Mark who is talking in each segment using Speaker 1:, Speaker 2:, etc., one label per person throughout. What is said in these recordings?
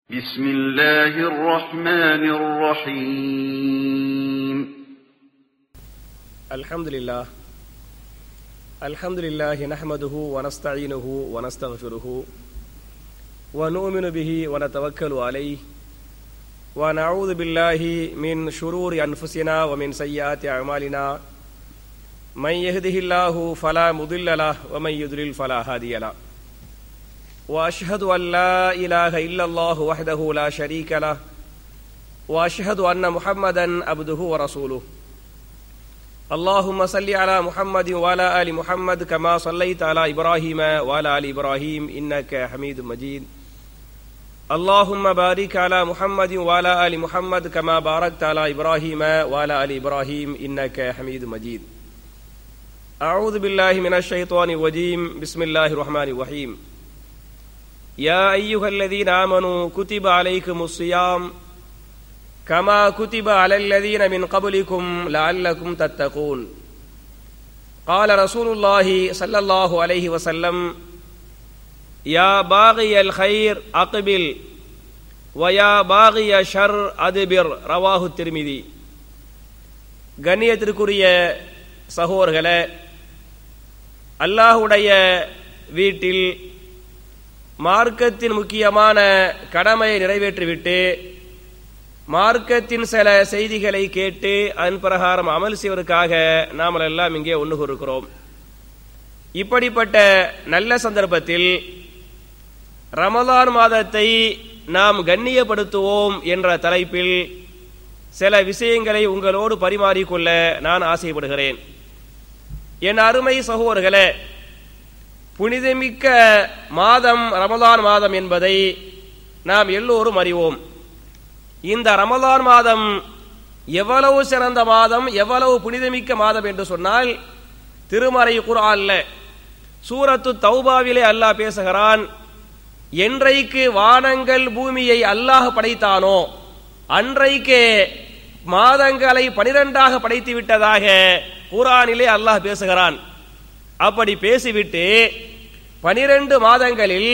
Speaker 1: بسم الله الرحمن الرحيم
Speaker 2: الحمد لله الحمد لله نحمده ونستعينه ونستغفره ونؤمن به ونتوكل عليه ونعوذ بالله من شرور أنفسنا ومن سيئات أعمالنا من يهده الله فلا مضل له ومن يضلل فلا هادي له واشهد ان لا اله الا الله وحده لا شريك له واشهد ان محمدا عبده ورسوله اللهم صل على محمد وعلى ال محمد كما صليت على ابراهيم وعلى ال ابراهيم انك حميد مجيد اللهم بارك على محمد وعلى ال محمد كما باركت على ابراهيم وعلى ال ابراهيم انك حميد مجيد اعوذ بالله من الشيطان الرجيم بسم الله الرحمن الرحيم يا أيها الذين آمنوا كتب عليكم الصيام كما كتب على الذين من قبلكم لعلكم تتقون قال رسول الله صلى الله عليه وسلم يا باغي الخير أقبل ويا باغي شر أدبر رواه الترمذي கண்ணியத்திற்குரிய சகோதரர்களே அல்லாஹுடைய வீட்டில் மார்க்கத்தின் முக்கியமான கடமையை நிறைவேற்றிவிட்டு மார்க்கத்தின் சில செய்திகளை கேட்டு அதன் பிரகாரம் அமல் செய்வதற்காக நாம் எல்லாம் இங்கே ஒன்று கூறுகிறோம் இப்படிப்பட்ட நல்ல சந்தர்ப்பத்தில் ரமலான் மாதத்தை நாம் கண்ணியப்படுத்துவோம் என்ற தலைப்பில் சில விஷயங்களை உங்களோடு பரிமாறிக்கொள்ள நான் ஆசைப்படுகிறேன் என் அருமை சகோதரர்களே புனிதமிக்க மாதம் ரமலான் மாதம் என்பதை நாம் எல்லோரும் அறிவோம் இந்த ரமலான் மாதம் எவ்வளவு சிறந்த மாதம் எவ்வளவு புனிதமிக்க மாதம் என்று சொன்னால் திருமறை குரான்ல சூரத்து தௌபாவிலே அல்லாஹ் பேசுகிறான் என்றைக்கு வானங்கள் பூமியை அல்லாஹ் படைத்தானோ அன்றைக்கு மாதங்களை பனிரெண்டாக படைத்து விட்டதாக குரானிலே அல்லாஹ் பேசுகிறான் அப்படி பேசிவிட்டு பனிரெண்டு மாதங்களில்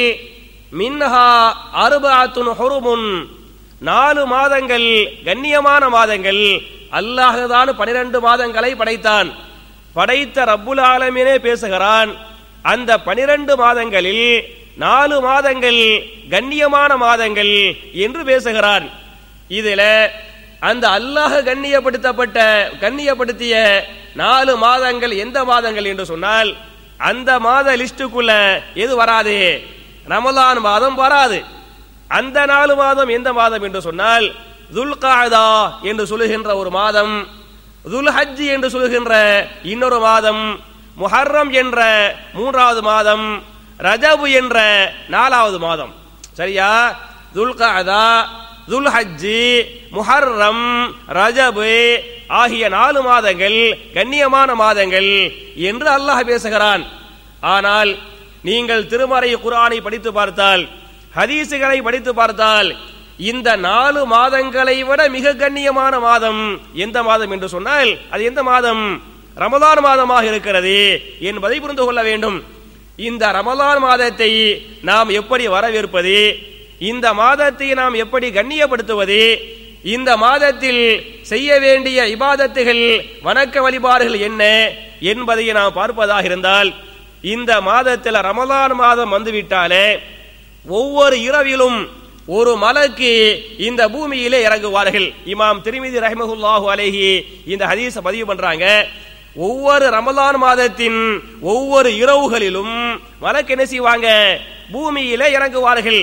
Speaker 2: மின்ஹா அருபாத்துன் ஹொருமுன் நாலு மாதங்கள் கண்ணியமான மாதங்கள் அல்லாஹுதான் பனிரெண்டு மாதங்களை படைத்தான் படைத்த ரப்புல் ஆலமீனே பேசுகிறான் அந்த பனிரெண்டு மாதங்களில் நாலு மாதங்கள் கண்ணியமான மாதங்கள் என்று பேசுகிறான் இதுல அந்த அல்லாஹ் கண்ணியப்படுத்தப்பட்ட கண்ணியப்படுத்திய நாலு மாதங்கள் எந்த மாதங்கள் என்று சொன்னால் அந்த மாத லிஸ்டுக்குள்ள எது வராது ரமலான் மாதம் வராது அந்த நாலு மாதம் எந்த மாதம் என்று சொன்னால் துல்காதா என்று சொல்லுகின்ற ஒரு மாதம் துல் ஹஜ் என்று சொல்லுகின்ற இன்னொரு மாதம் முஹர்ரம் என்ற மூன்றாவது மாதம் ரஜபு என்ற நாலாவது மாதம் சரியா துல்காதா துல் ஹஜ்ஜி முஹர்ரம் ரஜபு ஆகிய நாலு மாதங்கள் கண்ணியமான மாதங்கள் என்று அல்லாஹ் பேசுகிறான் ஆனால் நீங்கள் திருமறை குரானை படித்து பார்த்தால் ஹதீசுகளை படித்து பார்த்தால் இந்த நாலு மாதங்களை விட மிக கண்ணியமான மாதம் எந்த மாதம் என்று சொன்னால் அது எந்த மாதம் ரமலான் மாதமாக இருக்கிறது என்பதை புரிந்து கொள்ள வேண்டும் இந்த ரமலான் மாதத்தை நாம் எப்படி வரவேற்பது இந்த மாதத்தை நாம் எப்படி கண்ணியப்படுத்துவது இந்த மாதத்தில் செய்ய வேண்டிய இபாதத்துகள் வணக்க வழிபாடுகள் என்ன என்பதை நாம் பார்ப்பதாக இருந்தால் இந்த மாதத்தில் ரமலான் மாதம் வந்துவிட்டாலே ஒவ்வொரு இரவிலும் ஒரு மலக்கு இந்த பூமியிலே இறங்குவார்கள் இமாம் திருமிதி ரஹமகுல்லாஹு அலேஹி இந்த ஹதீஸ பதிவு பண்றாங்க ஒவ்வொரு ரமலான் மாதத்தின் ஒவ்வொரு இரவுகளிலும் மலக்கு என்ன செய்வாங்க பூமியிலே இறங்குவார்கள்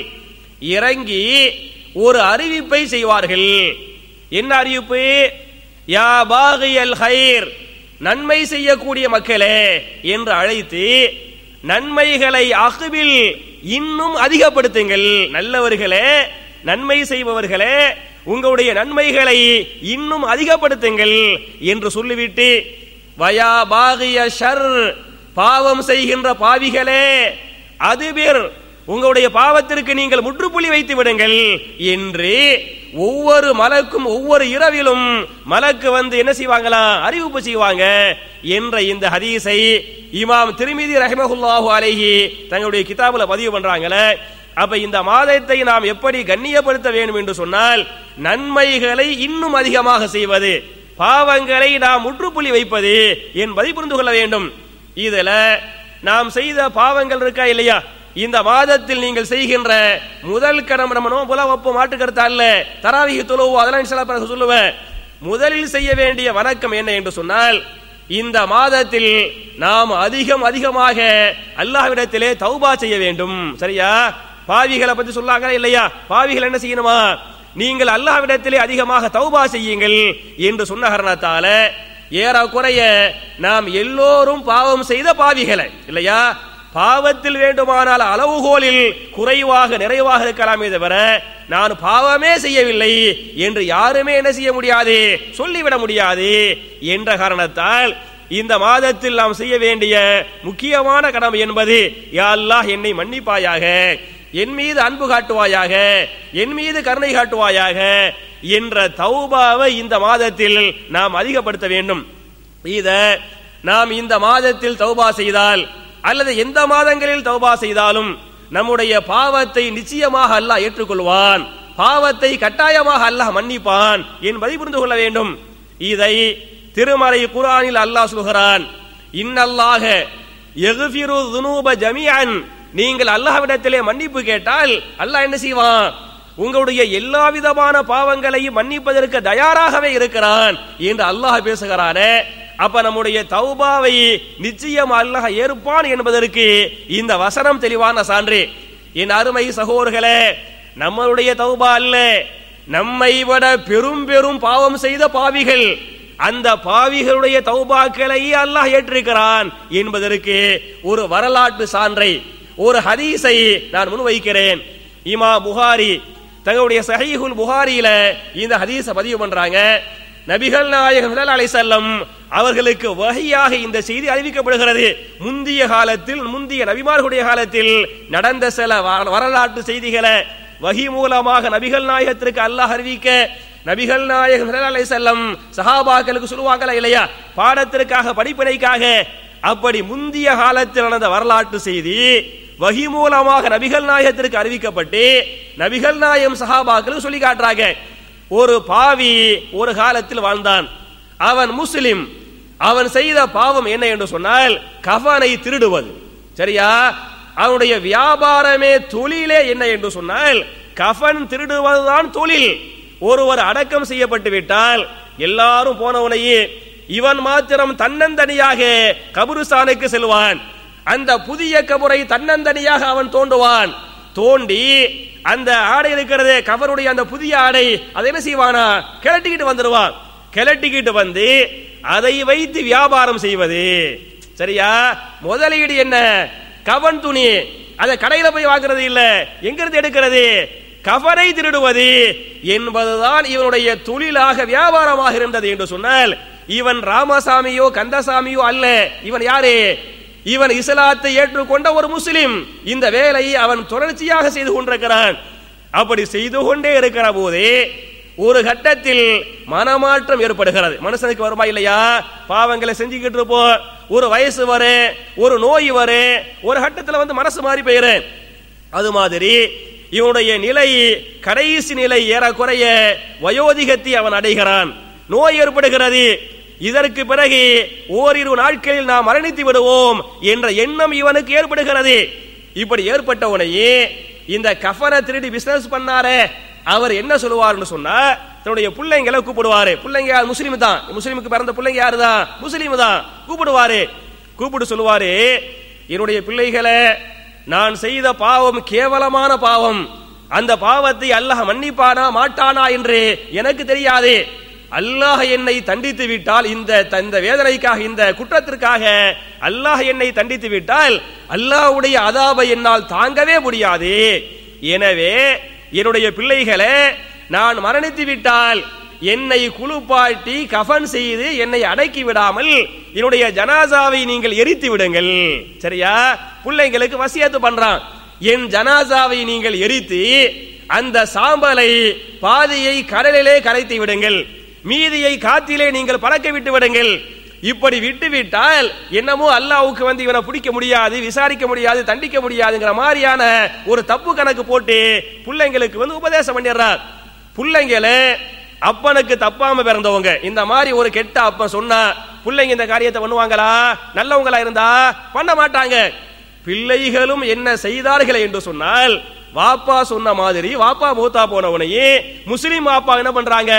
Speaker 2: இறங்கி ஒரு அறிவிப்பை செய்வார்கள் என்ன அறிவிப்பு யா பாகியல் ஹைர் நன்மை செய்யக்கூடிய மக்களே என்று அழைத்து நன்மைகளை அகுவில் இன்னும் அதிகப்படுத்துங்கள் நல்லவர்களே நன்மை செய்பவர்களே உங்களுடைய நன்மைகளை இன்னும் அதிகப்படுத்துங்கள் என்று சொல்லிவிட்டு வயா பாகிய ஷர் பாவம் செய்கின்ற பாவிகளே அதுபேர் உங்களுடைய பாவத்திற்கு நீங்கள் முற்றுப்புள்ளி வைத்து விடுங்கள் என்று ஒவ்வொரு மலக்கும் ஒவ்வொரு இரவிலும் மலக்கு வந்து என்ன செய்வாங்களா அறிவிப்பு செய்வாங்க என்ற இந்த ஹதீஸை இமாம் திருமிதி ரஹமஹுல்லாஹு அலைஹி தங்களுடைய கிதாபுல பதிவு பண்றாங்களே அப்ப இந்த மாதத்தை நாம் எப்படி கண்ணியப்படுத்த வேண்டும் என்று சொன்னால் நன்மைகளை இன்னும் அதிகமாக செய்வது பாவங்களை நாம் முற்றுப்புள்ளி வைப்பது என்பதை புரிந்து கொள்ள வேண்டும் இதுல நாம் செய்த பாவங்கள் இருக்கா இல்லையா இந்த மாதத்தில் நீங்கள் செய்கின்ற முதல் கடமை நம்ம நோம்புல வைப்போம் மாட்டுக்கருத்தா அல்ல தராவிக தொழுவோம் அதெல்லாம் சில பிறகு சொல்லுவேன் முதலில் செய்ய வேண்டிய வணக்கம் என்ன என்று சொன்னால் இந்த மாதத்தில் நாம் அதிகம் அதிகமாக அல்லாஹ்விடத்திலே தௌபா செய்ய வேண்டும் சரியா பாவிகளை பத்தி சொல்லாங்களா இல்லையா பாவிகள் என்ன செய்யணுமா நீங்கள் அல்லாஹ்விடத்திலே அதிகமாக தௌபா செய்யுங்கள் என்று சொன்ன காரணத்தால ஏறக்குறைய நாம் எல்லோரும் பாவம் செய்த பாவிகளை இல்லையா பாவத்தில் வேண்டுமானால் அளவுகோலில் குறைவாக நிறைவாக இருக்கலாமே தவிர நான் பாவமே செய்யவில்லை என்று யாருமே என்ன செய்ய முடியாது சொல்லிவிட முடியாது என்ற காரணத்தால் இந்த மாதத்தில் நாம் செய்ய வேண்டிய முக்கியமான கடமை என்பது யா அல்லாஹ் என்னை மன்னிப்பாயாக என் மீது அன்பு காட்டுவாயாக என் மீது கருணை காட்டுவாயாக என்ற தௌபாவை இந்த மாதத்தில் நாம் அதிகப்படுத்த வேண்டும் இத நாம் இந்த மாதத்தில் தௌபா செய்தால் அல்லது எந்த மாதங்களில் தௌபா செய்தாலும் நம்முடைய பாவத்தை நிச்சயமாக அல்லாஹ் ஏற்றுக்கொள்வான் பாவத்தை கட்டாயமாக அல்லாஹ் மன்னிப்பான் என்பதை புரிந்து கொள்ள வேண்டும் இதை திருமறை குரானில் அல்லாஹ் சொல்கிறான் இன்னல்லாக எகுஃபிரு துனூப ஜமியன் நீங்கள் அல்லாஹ்விடத்திலே மன்னிப்பு கேட்டால் அல்லாஹ் என்ன செய்வான் உங்களுடைய எல்லா விதமான பாவங்களையும் மன்னிப்பதற்கு தயாராகவே இருக்கிறான் என்று அல்லாஹ் பேசுகிறானே அப்ப நம்முடைய தௌபாவை நிச்சயம் அல்லாஹ் ஏற்பான் என்பதற்கு இந்த வசனம் தெளிவான சான்று என் அருமை சகோதரர்களே நம்மளுடைய தௌபா அல்ல நம்மை விட பெரும் பெரும் பாவம் செய்த பாவிகள் அந்த பாவிகளுடைய தௌபாக்களை அல்லாஹ் ஏற்றிருக்கிறான் என்பதற்கு ஒரு வரலாற்று சான்றை ஒரு ஹதீஸை நான் முன்வைக்கிறேன் இமா புகாரி தங்களுடைய சஹீஹுல் புகாரியில இந்த ஹதீஸை பதிவு பண்றாங்க நபிகள் நாயகம் அலை செல்லம் அவர்களுக்கு வகையாக இந்த செய்தி அறிவிக்கப்படுகிறது முந்திய காலத்தில் முந்திய நபிமார்களுடைய காலத்தில் நடந்த சில வ- வரலாற்று செய்திகளை வகி மூலமாக நபிகள் நாயகத்திற்கு அல்லாஹ் அறிவிக்க நபிகள் நாயகம் அலை செல்லம் சஹாபாக்களுக்கு சொல்லுவாங்களா இல்லையா பாடத்திற்காக படிப்பினைக்காக அப்படி முந்திய காலத்தில் நடந்த வரலாற்று செய்தி வகி மூலமாக நபிகள் நாயகத்திற்கு அறிவிக்கப்பட்டு நபிகள் நாயகம் சஹாபாக்களுக்கு சொல்லி காட்டுறாங்க ஒரு பாவி ஒரு காலத்தில் வாழ்ந்தான் அவன் முஸ்லிம் அவன் செய்த பாவம் என்ன என்று சொன்னால் கஃனை திருடுவது சரியா அவனுடைய வியாபாரமே தொழிலே என்ன என்று சொன்னால் கஃன் திருடுவதுதான் தொழில் ஒருவர் அடக்கம் செய்யப்பட்டு விட்டால் எல்லாரும் போனவனையே இவன் மாத்திரம் தன்னந்தனியாக கபுருஸ்தானுக்கு செல்வான் அந்த புதிய கபரை தன்னந்தனியாக அவன் தோண்டுவான் தோண்டி அந்த ஆடை இருக்கிறதே கவருடைய அந்த புதிய ஆடை அதை என்ன செய்வானா கிளட்டிக்கிட்டு வந்துடுவான் கிளட்டிக்கிட்டு வந்து அதை வைத்து வியாபாரம் செய்வது சரியா முதலீடு என்ன கவன் துணி அதை கடையில போய் வாங்குறது இல்ல எங்கிருந்து எடுக்கிறது கவரை திருடுவது என்பதுதான் இவனுடைய தொழிலாக வியாபாரமாக இருந்தது என்று சொன்னால் இவன் ராமசாமியோ கந்தசாமியோ அல்ல இவன் யாரு இவன் இஸ்லாத்தை ஏற்றுக்கொண்ட ஒரு முஸ்லிம் இந்த வேலையை அவன் தொடர்ச்சியாக செய்து கொண்டிருக்கிறான் அப்படி செய்து கொண்டே இருக்கிற போதே ஒரு கட்டத்தில் மனமாற்றம் ஏற்படுகிறது மனுஷனுக்கு வருமா இல்லையா பாவங்களை செஞ்சுக்கிட்டு இருப்போம் ஒரு வயசு வரும் ஒரு நோய் வரும் ஒரு கட்டத்தில் வந்து மனசு மாறி போயிரும் அது மாதிரி இவனுடைய நிலை கடைசி நிலை ஏறக்குறைய வயோதிகத்தை அவன் அடைகிறான் நோய் ஏற்படுகிறது இதற்கு பிறகு ஓரிரு நாட்களில் நாம் மரணித்து விடுவோம் என்ற எண்ணம் இவனுக்கு ஏற்படுகிறது இப்படி ஏற்பட்டவனையே இந்த கஃபனை திருடி பிசினஸ் பண்ணாரே அவர் என்ன சொல்லுவார்னு சொன்னா தன்னுடைய பிள்ளைங்களை கூப்பிடுவாரு பிள்ளைங்க யார் முஸ்லீம் தான் முஸ்லீமுக்கு பிறந்த பிள்ளைங்க யாரு தான் முஸ்லீம் தான் கூப்பிடுவாரு கூப்பிட்டு சொல்லுவாரு என்னுடைய பிள்ளைகளை நான் செய்த பாவம் கேவலமான பாவம் அந்த பாவத்தை அல்லாஹ் மன்னிப்பானா மாட்டானா என்று எனக்கு தெரியாது அல்லாஹ் என்னை தண்டித்து விட்டால் இந்த இந்த வேதனைக்காக இந்த குற்றத்திற்காக அல்லாஹ் என்னை தண்டித்து விட்டால் அல்லாஹ்வுடைய அதாபை என்னால் தாங்கவே முடியாது எனவே என்னுடைய பிள்ளைகளே நான் மரணித்து விட்டால் என்னை குளிப்பாட்டி கஃன் செய்து என்னை அடக்கி விடாமல் என்னுடைய ஜனாசாவை நீங்கள் எரித்து விடுங்கள் சரியா பிள்ளைங்களுக்கு வசியத்து பண்றான் என் ஜனாசாவை நீங்கள் எரித்து அந்த சாம்பலை பாதியை கடலிலே கரைத்து விடுங்கள் மீதியை காத்திலே நீங்கள் பறக்க விட்டு விடுங்கள் இப்படி விட்டு விட்டால் என்னமோ அல்லாவுக்கு வந்து இவனை பிடிக்க முடியாது விசாரிக்க முடியாது தண்டிக்க முடியாதுங்கிற மாதிரியான ஒரு தப்பு கணக்கு போட்டு பிள்ளைங்களுக்கு வந்து உபதேசம் பண்ணிடுறார் பிள்ளைங்களே அப்பனுக்கு தப்பாம பிறந்தவங்க இந்த மாதிரி ஒரு கெட்ட அப்பன் சொன்னா பிள்ளைங்க இந்த காரியத்தை பண்ணுவாங்களா நல்லவங்களா இருந்தா பண்ண மாட்டாங்க பிள்ளைகளும் என்ன செய்தார்கள் என்று சொன்னால் வாப்பா சொன்ன மாதிரி வாப்பா மூத்தா போனவனையே முஸ்லீம் வாப்பா என்ன பண்றாங்க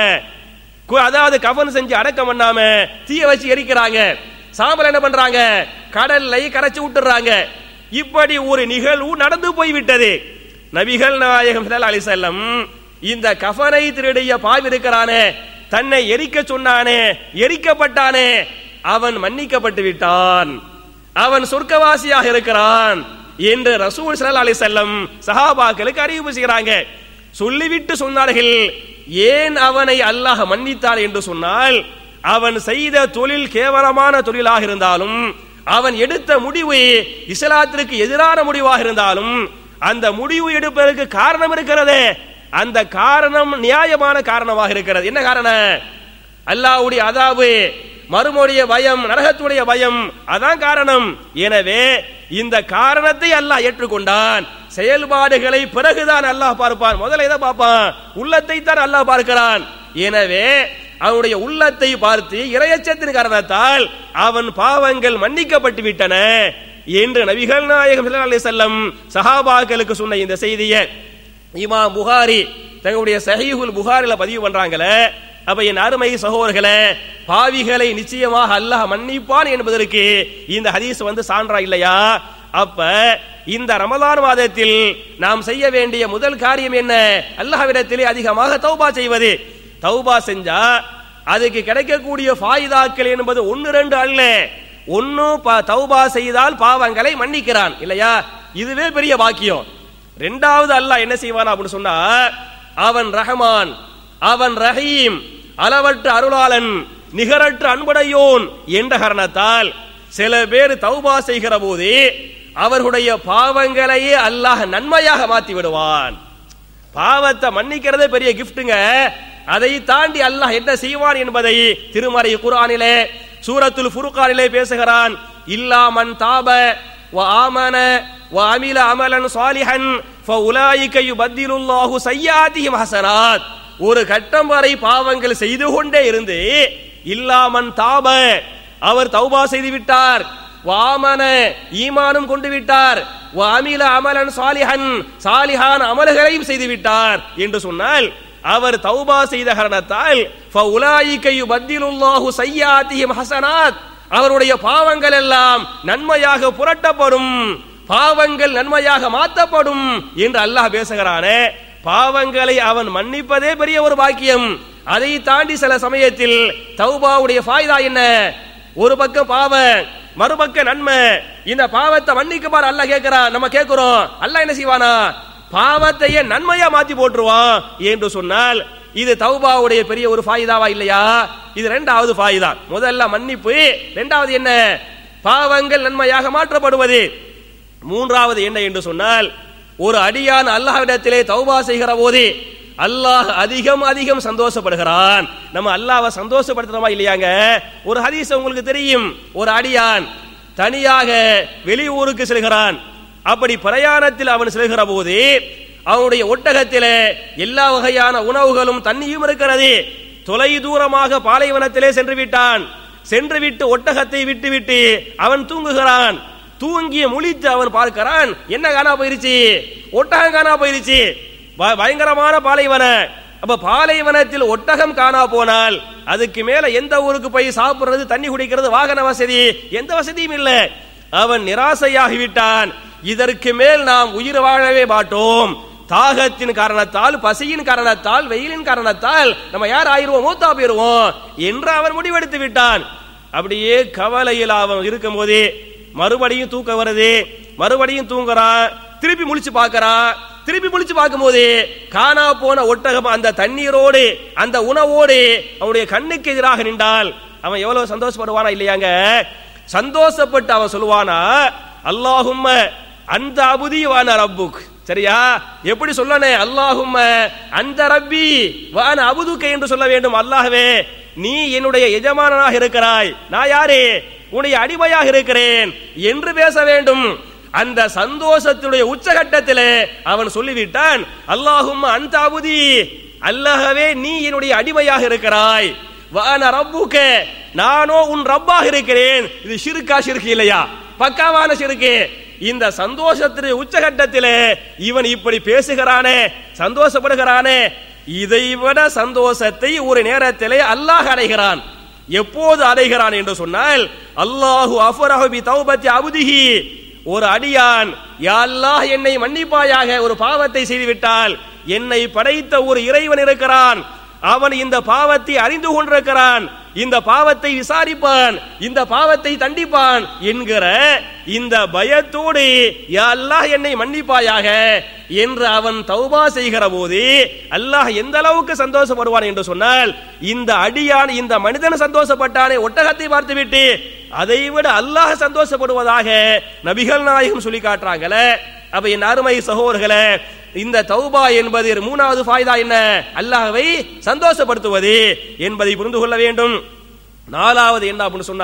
Speaker 2: கு- அதாவது கஃன் செஞ்சு அடக்கம் பண்ணாம தீய வச்சு எரிக்கிறாங்க சாம்பல் என்ன பண்றாங்க கடல்ல கரைச்சு விட்டுறாங்க இப்படி ஒரு நிகழ்வு நடந்து போய்விட்டது நபிகள் நாயகம் ஸல்லல்லாஹு அலைஹி வஸல்லம் இந்த கஃனை திருடிய பாவி இருக்கிறானே தன்னை எரிக்க சொன்னானே எரிக்கப்பட்டானே அவன் மன்னிக்கப்பட்டு விட்டான் அவன் சொர்க்கவாசியாக இருக்கிறான் என்று ரசூல் ஸல்லல்லாஹு அலைஹி வஸல்லம் சஹாபாக்களுக்கு அறிவிப்பு செய்கிறாங்க சொல்லிவிட்டு சொன்னார்கள் ஏன் அவனை அல்லாஹ் மன்னித்தார் என்று சொன்னால் அவன் செய்த தொழில் கேவலமான தொழிலாக இருந்தாலும் அவன் எடுத்த முடிவு இஸ்லாத்திற்கு எதிரான முடிவாக இருந்தாலும் அந்த முடிவு எடுப்பதற்கு காரணம் இருக்கிறது அந்த காரணம் நியாயமான காரணமாக இருக்கிறது என்ன காரணம் அல்லாஹ்வுடைய அதாவு மறுமுடைய பயம் நரகத்துடைய பயம் அதான் காரணம் எனவே இந்த காரணத்தை அல்லாஹ் ஏற்றுக்கொண்டான் செயல்பாடுகளை பிறகுதான் அல்லாஹ் பார்ப்பான் முதல்ல எதை பார்ப்பான் உள்ளத்தை தான் அல்லாஹ் பார்க்கிறான் எனவே அவனுடைய உள்ளத்தை பார்த்து இரையச்சத்தின் காரணத்தால் அவன் பாவங்கள் மன்னிக்கப்பட்டு விட்டன என்று நபிகள் நாயகம் ஸல்லல்லாஹு அலைஹி வஸல்லம் சஹாபாக்களுக்கு சொன்ன இந்த செய்தியை இமாம் புகாரி தங்களுடைய சஹீஹுல் புகாரில பதிவு பண்றாங்களே அப்ப என் அருமை சகோதரர்களே பாவிகளை நிச்சயமாக அல்லாஹ் மன்னிப்பான் என்பதற்கு இந்த ஹதீஸ் வந்து சான்றா இல்லையா அப்ப இந்த ரமலான் மாதத்தில் நாம் செய்ய வேண்டிய முதல் காரியம் என்ன அல்லாஹ்விடத்திலே அதிகமாக தௌபா செய்வது தௌபா செஞ்சா அதுக்கு கிடைக்கக்கூடிய ஃபாயிதாக்கள் என்பது ஒன்னு ரெண்டு அல்ல ஒன்னு ப- தௌபா செய்தால் பாவங்களை மன்னிக்கிறான் இல்லையா இதுவே பெரிய பாக்கியம் ரெண்டாவது அல்லாஹ் என்ன செய்வான் அப்படின்னு சொன்னா அவன் ரஹமான் அவன் ரஹீம் அளவற்ற அருளாளன் நிகரற்ற அன்புடையோன் என்ற காரணத்தால் சில பேர் தௌபா செய்கிற போது அவர்களுடைய பாவங்களையே அல்லாஹ் நன்மையாக மாத்தி விடுவான் பாவத்தை மன்னிக்கிறதே பெரிய கிஃப்ட்டுங்க அதை தாண்டி அல்லாஹ் என்ன செய்வான் என்பதை திருமறை குர்ஆனிலே சூரத்துல் ஃபுர்கானிலே பேசுகிறான் இல்லா மன் தாப வ ஆமன வ அமில அமலன் சாலிஹன் ஃபஉலாயிக யுபத்திலுல்லாஹு சய்யாத்திஹிம் ஹஸனாத் ஒரு கட்டம் வரை பாவங்கள் செய்து கொண்டே இருந்து இல்லாமன் தாப அவர் தௌபா செய்து விட்டார் வாமன ஈமானும் கொண்டு விட்டார் அமில அமலன் சாலிஹன் சாலிஹான் அமல்களையும் செய்து விட்டார் என்று சொன்னால் அவர் தௌபா செய்த காரணத்தால் ஃபஉலாயிக யுபத்திலுல்லாஹு சய்யாத்திஹிம் ஹஸனாத் அவருடைய பாவங்கள் எல்லாம் நன்மையாக புரட்டப்படும் பாவங்கள் நன்மையாக மாற்றப்படும் என்று அல்லாஹ் பேசுகிறானே பாவங்களை அவன் மன்னிப்பதே பெரிய ஒரு பாக்கியம் அதை தாண்டி சில சமயத்தில் தௌபாவுடைய ஃபாய்தா என்ன ஒரு பக்கம் பாவம் மறுபக்க நன்மை இந்த பாவத்தை மன்னிக்குமாறு அல்லாஹ் கேட்கிறான் நம்ம கேட்கிறோம் அல்லாஹ் என்ன செய்வானா பாவத்தையே நன்மையா மாத்தி போட்டுருவான் என்று சொன்னால் இது தௌபாவுடைய பெரிய ஒரு ஃபாயிதாவா இல்லையா இது ரெண்டாவது ஃபாயிதா முதல்ல மன்னிப்பு ரெண்டாவது என்ன பாவங்கள் நன்மையாக மாற்றப்படுவது மூன்றாவது என்ன என்று சொன்னால் ஒரு அடியான் அல்லாஹ்விடத்திலே தௌபா செய்கிற போது அல்லாஹ் அதிகம் அதிகம் சந்தோஷப்படுகிறான் நம்ம அல்லாஹ்வை சந்தோஷப்படுத்துறோமா இல்லையாங்க ஒரு ஹதீஸ் உங்களுக்கு தெரியும் ஒரு அடியான் தனியாக வெளியூருக்கு செல்கிறான் அப்படி பிரயாணத்தில் அவன் செல்கிற போது அவனுடைய ஒட்டகத்திலே எல்லா வகையான உணவுகளும் தண்ணியும் இருக்கிறது தொலை தூரமாக பாலைவனத்திலே சென்று விட்டான் சென்று விட்டு ஒட்டகத்தை விட்டு விட்டு அவன் தூங்குகிறான் தூங்கிய முழித்து அவன் பார்க்கிறான் என்ன காணா போயிருச்சு ஒட்டகம் காணா போயிருச்சு ப- பயங்கரமான பாலைவன அப்ப பாலைவனத்தில் ஒட்டகம் காணா போனால் அதுக்கு மேல எந்த ஊருக்கு போய் சாப்பிடுறது தண்ணி குடிக்கிறது வாகன வசதி எந்த வசதியும் இல்லை அவன் நிராசையாகி விட்டான் இதற்கு மேல் நாம் உயிர் வாழவே மாட்டோம் தாகத்தின் காரணத்தால் பசியின் காரணத்தால் வெயிலின் காரணத்தால் நம்ம யார் ஆயிருவோம் மூத்தா போயிருவோம் என்று அவன் முடிவெடுத்து விட்டான் அப்படியே கவலையில் அவன் இருக்கும் போதே மறுபடியும் தூக்கம் வருது மறுபடியும் தூங்குறான் திருப்பி முழிச்சு பார்க்கறான் திருப்பி முழிச்சு பார்க்கும்போது காணா போன ஒட்டகம் அந்த தண்ணீரோடு அந்த உணவோடு அவனுடைய கண்ணுக்கு எதிராக நின்றால் அவன் எவ்வளவு சந்தோஷப்படுவானா இல்லையாங்க சந்தோஷப்பட்டு அவன் சொல்லுவானா அல்லாஹும்ம அந்த அபுதி வான ரப்புக் சரியா எப்படி சொல்லனே அல்லாஹும்ம அந்த ரப்பி வான அபுதுக்க என்று சொல்ல வேண்டும் அல்லாஹ்வே நீ என்னுடைய எஜமானனாக இருக்கிறாய் நான் யாரு உன்னுடைய அடிமையாக இருக்கிறேன் என்று பேச வேண்டும் அந்த சந்தோஷத்துடைய உச்சகட்டத்திலே அவன் சொல்லிவிட்டான் அல்லாஹும் அன்தாபுதி அல்லாஹவே நீ என்னுடைய அடிமையாக இருக்கிறாய் வான ரப்புக்க நானோ உன் ரப்பாக இருக்கிறேன் இது ஷிருக்கா ஷிருக்கு இல்லையா பக்காவான ஷிருக்கு இந்த சந்தோஷத்தின் உச்சகட்டத்திலே இவன் இப்படி பேசுகிறானே சந்தோஷப்படுகிறானே இதை விட சந்தோஷத்தை ஒரு நேரத்திலே அல்லாஹ் அடைகிறான் எப்போது அடைகிறான் என்று சொன்னால் அல்லாஹு அஃபரஹு பி தௌபத்தி அபுதிஹி ஒரு அடியான் யா அல்லாஹ் என்னை மன்னிப்பாயாக ஒரு பாவத்தை செய்துவிட்டால் என்னை படைத்த ஒரு இறைவன் இருக்கிறான் அவன் இந்த பாவத்தை அறிந்து கொண்டிருக்கிறான் இந்த பாவத்தை விசாரிப்பான் இந்த பாவத்தை தண்டிப்பான் என்கிற இந்த பயத்தோடு யா அல்லாஹ் என்னை மன்னிப்பாயாக என்று அவன் தௌபா செய்கிற போது அல்லாஹ் எந்த அளவுக்கு சந்தோஷப்படுவான் என்று சொன்னால் இந்த அடியான் இந்த மனிதன் சந்தோஷப்பட்டானே ஒட்டகத்தை பார்த்துவிட்டு அதை விட அல்லாஹ் சந்தோஷப்படுவதாக நபிகள் நாயகம் சொல்லி காட்டுறாங்களே அப்ப என் அருமை சகோதரர்களே இந்த தௌபா என்பது மூணாவது ஃபாய்தா என்ன அல்லாஹ்வை சந்தோஷப்படுத்துவது என்பதை புரிந்து கொள்ள வேண்டும் நாலாவது என்ன அப்படின்னு சொன்னா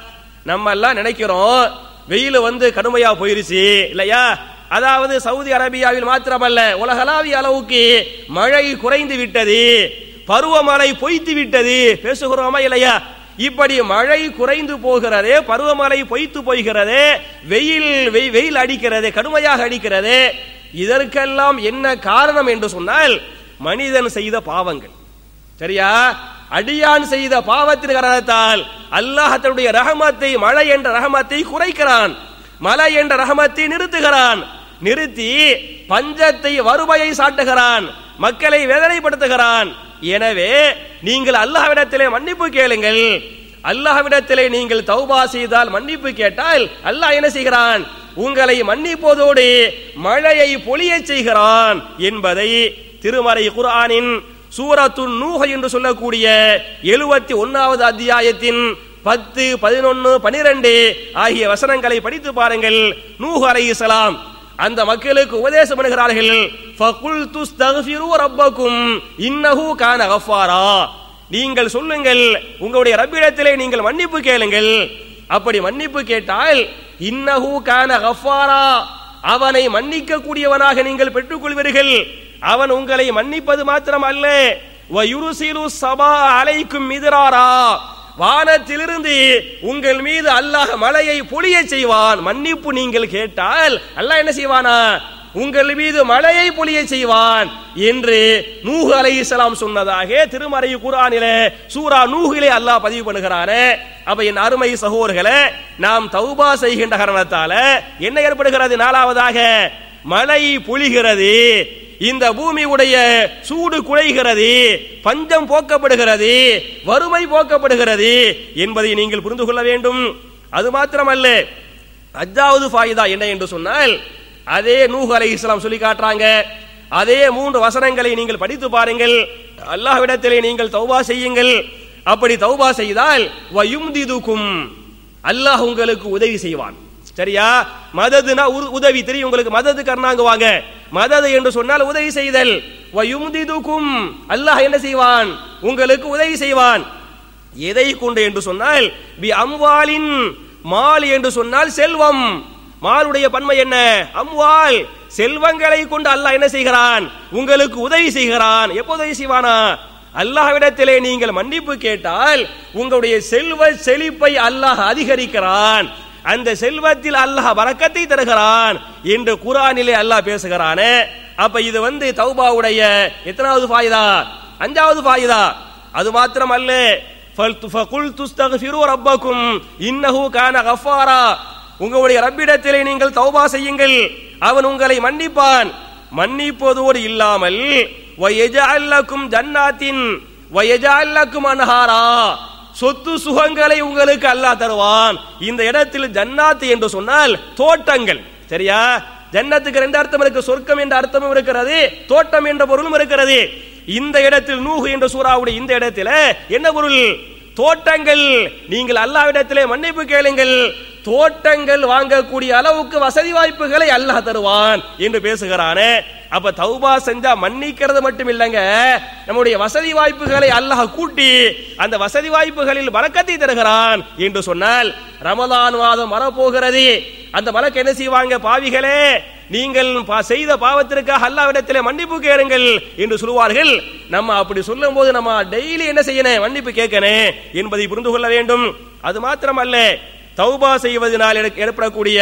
Speaker 2: நம்ம எல்லாம் நினைக்கிறோம் வெயில் வந்து கடுமையா போயிருச்சு இல்லையா அதாவது சவுதி அரேபியாவில் மாத்திரமல்ல உலகளாவிய அளவுக்கு மழை குறைந்து விட்டது பருவமழை பொய்த்து விட்டது பேசுகிறோமா இல்லையா இப்படி மழை குறைந்து போகிறது பருவமழை பொய்த்து போகிறது வெயில் வெய்- வெயில் அடிக்கிறது கடுமையாக அடிக்கிறது இதற்கெல்லாம் என்ன காரணம் என்று சொன்னால் மனிதன் செய்த பாவங்கள் சரியா அடியான் செய்த பாவத்தின் காரணத்தால் அல்லாஹ் தன்னுடைய ரஹமத்தை மழை என்ற ரஹமத்தை குறைக்கிறான் மழை என்ற ரஹமத்தை நிறுத்துகிறான் நிறுத்தி பஞ்சத்தை வறுமையை சாட்டுகிறான் மக்களை வேதனைப்படுத்துகிறான் எனவே நீங்கள் அல்லாஹ்விடத்திலே மன்னிப்பு கேளுங்கள் அல்லாஹ்விடத்திலே நீங்கள் தௌபா செய்தால் மன்னிப்பு கேட்டால் அல்லாஹ் என்ன செய்கிறான் உங்களை மன்னிப்பதோடு மழையை பொழியச் செய்கிறான் என்பதை திருமறை குர்ஆனின் சூரத்து நூஹ என்று சொல்லக்கூடிய எழுபத்தி ஒன்னாவது அத்தியாயத்தின் பத்து பதினொன்னு பனிரெண்டு ஆகிய வசனங்களை படித்து பாருங்கள் நூஹ் அலைஹிஸ்ஸலாம் அந்த மக்களுக்கு உபதேசம் பண்ணுகிறார்கள் ஃபகுல் துஸ்தக்ஃபிரு ரப்பக்கும் இன்னஹு கான கஃபாரா நீங்கள் சொல்லுங்கள் உங்களுடைய ரப்பிடத்திலே நீங்கள் மன்னிப்பு கேளுங்கள் அப்படி மன்னிப்பு கேட்டால் இன்னஹு கான கஃபாரா அவனை மன்னிக்க கூடியவனாக நீங்கள் பெற்றுக்கொள்வீர்கள் அவன் உங்களை மன்னிப்பது மாத்திரம் அல்ல வயுருசிலு சபா அலைக்கும் மிதிராரா வானத்திலிருந்து உங்கள் மீது அல்லாஹ் மலையை பொழிய செய்வான் மன்னிப்பு நீங்கள் கேட்டால் அல்லாஹ் என்ன செய்வானா உங்கள் மீது மழையை பொழிய செய்வான் என்று நூஹ் அலைஹிஸ்ஸலாம் சொன்னதாக திருமறை குர்ஆனிலே சூரா நூஹிலே அல்லாஹ் பதிவு பண்ணுகிறானே அப்ப என் அருமை சகோதரர்களே நாம் தௌபா செய்கின்ற காரணத்தால என்ன ஏற்படுகிறது நாலாவதாக மழை பொழிகிறது இந்த பூமியுடைய சூடு குறைகிறது பஞ்சம் போக்கப்படுகிறது வறுமை போக்கப்படுகிறது என்பதை நீங்கள் புரிந்து கொள்ள வேண்டும் அது மாத்திரமல்ல அஜாவது ஃபாயிதா என்ன என்று சொன்னால் அதே நூஹ் அலை இஸ்லாம் சொல்லி காட்டுறாங்க அதே மூன்று வசனங்களை நீங்கள் படித்து பாருங்கள் அல்லாஹ்விடத்திலே நீங்கள் தௌபா செய்யுங்கள் அப்படி தௌபா செய்தால் வயும்திதுக்கும் அல்லாஹ் உங்களுக்கு உதவி செய்வான் சரியா மததுனா உ- உதவி தெரியும் உங்களுக்கு மதது கர்ணாங்குவாங்க மதது என்று சொன்னால் உதவி செய்தல் வயும்திதுக்கும் அல்லாஹ் என்ன செய்வான் உங்களுக்கு உதவி செய்வான் எதை கொண்டு என்று சொன்னால் பி அம்வாலின் மால் என்று சொன்னால் செல்வம் மாலுடைய பன்மை என்ன அம்வால் செல்வங்களை கொண்டு அல்லாஹ் என்ன செய்கிறான் உங்களுக்கு உதவி செய்கிறான் எப்போ உதவி செய்வானா அல்லாஹ்விடத்திலே நீங்கள் மன்னிப்பு கேட்டால் உங்களுடைய செல்வ செழிப்பை அல்லாஹ் அதிகரிக்கிறான் அந்த செல்வத்தில் அல்லாஹ் வரக்கத்தை தருகிறான் என்று குரானிலே அல்லாஹ் பேசுகிறானே அப்ப இது வந்து தௌபாவுடைய எத்தனாவது ஃபாயிதா அஞ்சாவது ஃபாயிதா அது மாத்திரம் அல்ல ஃபகுல் துஸ்தக்ஃபிரு ரப்பக்கும் இன்னஹு கான கஃபாரா உங்களுடைய ரப்பிடத்திலே நீங்கள் தௌபா செய்யுங்கள் அவன் உங்களை மன்னிப்பான் மன்னிப்பதோடு இல்லாமல் வயஜஅல்லக்கும் ஜன்னாத்தின் வயஜஅல்லக்கும் அன்ஹாரா சொத்து சுகங்களை உங்களுக்கு அல்லாஹ் தருவான் இந்த இடத்தில் ஜன்னாத் என்று சொன்னால் தோட்டங்கள் சரியா ஜன்னத்துக்கு ரெண்டு அர்த்தம் இருக்கு சொர்க்கம் என்ற அர்த்தமும் இருக்கிறது தோட்டம் என்ற பொருளும் இருக்கிறது இந்த இடத்தில் நூஹு என்ற சூறாவுடைய இந்த இடத்துல என்ன பொருள் தோட்டங்கள் நீங்கள் அல்லாவிடத்திலே மன்னிப்பு கேளுங்கள் தோட்டங்கள் வாங்கக்கூடிய அளவுக்கு வசதி வாய்ப்புகளை அல்லாஹ் தருவான் என்று பேசுகிறானே அப்ப தௌபா செஞ்சா மன்னிக்கிறது மட்டும் இல்லைங்க நம்முடைய வசதி வாய்ப்புகளை அல்லாஹ் கூட்டி அந்த வசதி வாய்ப்புகளில் வழக்கத்தை தருகிறான் என்று சொன்னால் ரமலான் மாதம் வரப்போகிறது அந்த மலக்கு என்ன செய்வாங்க பாவிகளே நீங்கள் பா- செய்த பாவத்திற்காக அல்லாவிடத்திலே மன்னிப்பு கேளுங்கள் என்று சொல்லுவார்கள் நம்ம அப்படி சொல்லும் போது நம்ம டெய்லி என்ன செய்யணும் மன்னிப்பு கேட்கணும் என்பதை புரிந்து கொள்ள வேண்டும் அது மாத்திரமல்ல தௌபா செய்வதனால் எனக்கு ஏற்படக்கூடிய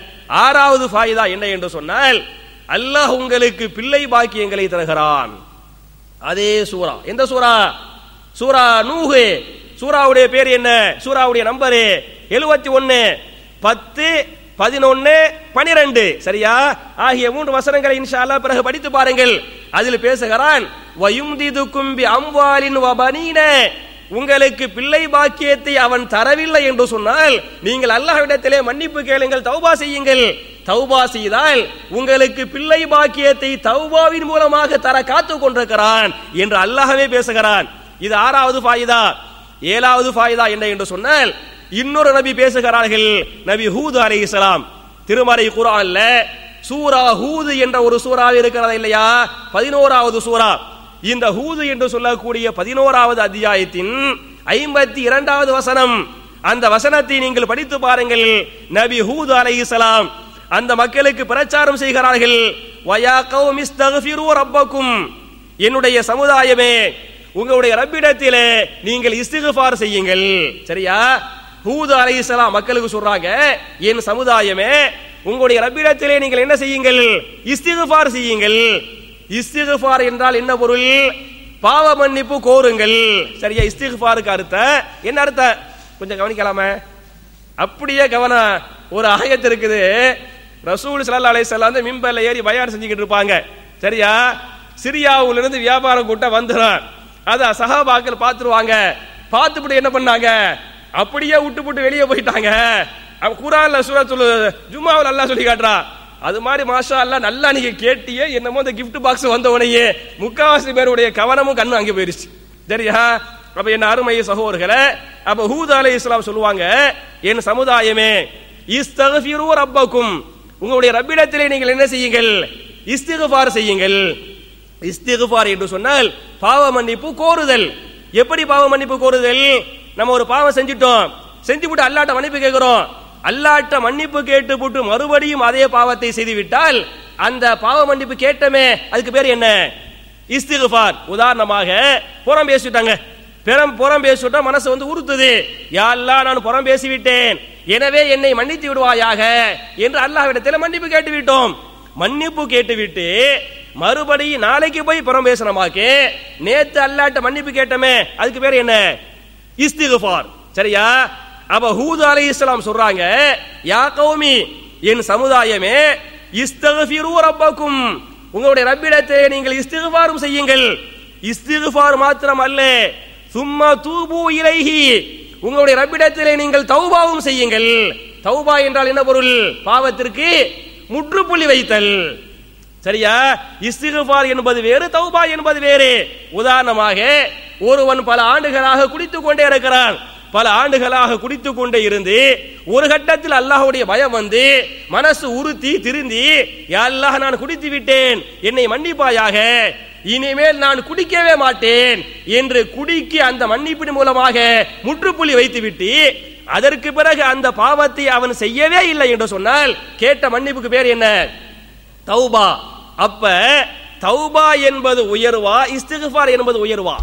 Speaker 2: ஆறாவது ஃபாயிதா என்ன என்று சொன்னால் அல்லாஹ் உங்களுக்கு பிள்ளை பாக்கியங்களை தருகிறான் அதே சூரா எந்த சூரா சூரா நூஹு சூராவுடைய பேர் என்ன சூராவுடைய நம்பரு எழுபத்தி ஒன்னு பத்து பதினொன்னு பனிரெண்டு சரியா ஆகிய மூன்று வசனங்களை இன்ஷா அல்லாஹ் பிறகு படித்து பாருங்கள் அதில் பேசுகிறான் வயும்திதுக்கும் பி அம்வாலின் வபனீன உங்களுக்கு பிள்ளை பாக்கியத்தை அவன் தரவில்லை என்று சொன்னால் நீங்கள் அல்லாஹ்விடத்திலே மன்னிப்பு கேளுங்கள் தௌபா செய்யுங்கள் தௌபா செய்தால் உங்களுக்கு பிள்ளை பாக்கியத்தை தௌபாவின் மூலமாக தர காத்துக் கொண்டிருக்கிறான் என்று அல்லாஹ்வே பேசுகிறான் இது ஆறாவது ஃபாயிதா ஏழாவது ஃபாயிதா என்ன என்று சொன்னால் இன்னொரு நபி பேசுகிறார்கள் நபி ஹூத் அலைஹிஸ்ஸலாம் திருமறை குர்ஆன்ல சூரா ஹூது என்ற ஒரு சூறா இருக்கிறதா இல்லையா பதினோராவது சூரா இந்த ஹூது என்று சொல்லக்கூடிய பதினோராவது அத்தியாயத்தின் ஐம்பத்தி இரண்டாவது வசனம் அந்த வசனத்தை நீங்கள் படித்து பாருங்கள் நபி ஹூது அலைஹிஸ்ஸலாம் அந்த மக்களுக்கு பிரச்சாரம் செய்கிறார்கள் வயா கௌமி இஸ்தக்ஃபிரு ரப்பக்கும் என்னுடைய சமுதாயமே உங்களுடைய ரப்பிடத்திலே நீங்கள் இஸ்திகுஃபார் செய்யுங்கள் சரியா ஹூது அலைஹிஸ்ஸலாம் மக்களுக்கு சொல்றாங்க என் சமுதாயமே உங்களுடைய ரப்பிடத்திலே நீங்கள் என்ன செய்யுங்கள் இஸ்திகுஃபார் செய்யுங்கள் இஸ்திகுஃபார் என்றால் என்ன பொருள் பாவ மன்னிப்பு கோருங்கள் சரியா இஸ்திகுஃபாருக்கு அர்த்தம் என்ன அர்த்தம் கொஞ்சம் கவனிக்கலாமே அப்படியே கவனம் ஒரு ஆயத்து இருக்குது ரசூல் ஸல்லல்லாஹு அலைஹி வஸல்லம் வந்து மிம்பர்ல ஏறி பயான் செஞ்சுக்கிட்டு இருப்பாங்க சரியா சிரியாவுல இருந்து வியாபாரம் கூட்டம் வந்துடும் அத சஹாபாக்கள் பார்த்துருவாங்க பார்த்துட்டு என்ன பண்ணாங்க அப்படியே விட்டு விட்டு வெளியே போயிட்டாங்க அப்ப குரான்ல சூரத்துல் ஜும்மாவில் அல்லாஹ் சொல்லி காட்டுறா அது மாதிரி மாஷா அல்லாஹ் நல்லா நீங்க கேட்டியே என்னமோ இந்த gift பாக்ஸ் வந்த உடனேயே முக்காவாசி பேருடைய கவனமும் கண்ணும் அங்கே போயிருச்சு சரியா அப்ப என்ன அருமை சகோதரர்களே அப்ப ஹூத் அலைஹிஸ் இஸ்லாம் சொல்லுவாங்க என் சமுதாயமே இஸ்தக்ஃபிரு ரப்பக்கும் உங்களுடைய ரப்பிடத்திலே நீங்கள் என்ன செய்யுங்கள் இஸ்திகுஃபார் செய்யுங்கள் இஸ்திகுஃபார் என்று சொன்னால் பாவ மன்னிப்பு கோருதல் எப்படி பாவ மன்னிப்பு கோருதல் நம்ம ஒரு பாவம் செஞ்சிட்டோம் செஞ்சு விட்டு அல்லாட்ட மன்னிப்பு கேட்கிறோம் அல்லாட்ட மன்னிப்பு கேட்டு போட்டு மறுபடியும் அதே பாவத்தை செய்து விட்டால் அந்த பாவ மன்னிப்பு கேட்டமே அதுக்கு பேர் என்ன இஸ்திகுஃபார் உதாரணமாக புறம் பேசிட்டாங்க பிறம் புறம் பேசிவிட்டா மனசு வந்து உறுத்துது யா அல்லாஹ் நான் புறம் பேசிவிட்டேன் எனவே என்னை மன்னித்து விடுவாயாக என்று அல்லாஹ்விடத்தில் மன்னிப்பு கேட்டு விட்டோம் மன்னிப்பு கேட்டுவிட்டு மறுபடியும் நாளைக்கு போய் புறம் பேசணுமாக்கு நேத்து அல்லாட்ட மன்னிப்பு கேட்டமே அதுக்கு பேர் என்ன இஸ்திகுஃபார் சரியா அப்ப ஹூத் அலைஹிஸ்ஸலாம் சொல்றாங்க யா கௌமி என் சமுதாயமே இஸ்தக்ஃபிரு ரப்பக்கும் உங்களுடைய ரப்பிடத்தை நீங்கள் இஸ்திகுஃபாரும் செய்யுங்கள் இஸ்திகுஃபார் மாத்திரம் அல்ல சும்மா தூபு இலைஹி உங்களுடைய ரப்பிடத்திலே நீங்கள் தௌபாவும் செய்யுங்கள் தௌபா என்றால் என்ன பொருள் பாவத்திற்கு முற்றுப்புள்ளி வைத்தல் சரியா இஸ்திகுஃபார் என்பது வேறு தௌபா என்பது வேறு உதாரணமாக ஒருவன் பல ஆண்டுகளாக குடித்துக் கொண்டே இருக்கிறான் பல ஆண்டுகளாக குடித்துக் கொண்டே இருந்து ஒரு கட்டத்தில் அல்லாஹ்வுடைய பயம் வந்து மனசு உறுத்தி திருந்தி யா அல்லாஹ் நான் குடித்து விட்டேன் என்னை மன்னிப்பாயாக இனிமேல் நான் குடிக்கவே மாட்டேன் என்று குடிக்கு அந்த மன்னிப்பின் மூலமாக முற்றுப்புள்ளி வைத்துவிட்டு அதற்கு பிறகு அந்த பாவத்தை அவன் செய்யவே இல்லை என்று சொன்னால் கேட்ட மன்னிப்புக்கு பேர் என்ன தௌபா அப்ப தௌபா என்பது உயர்வா இஸ்திகுஃபார் என்பது உயர்வா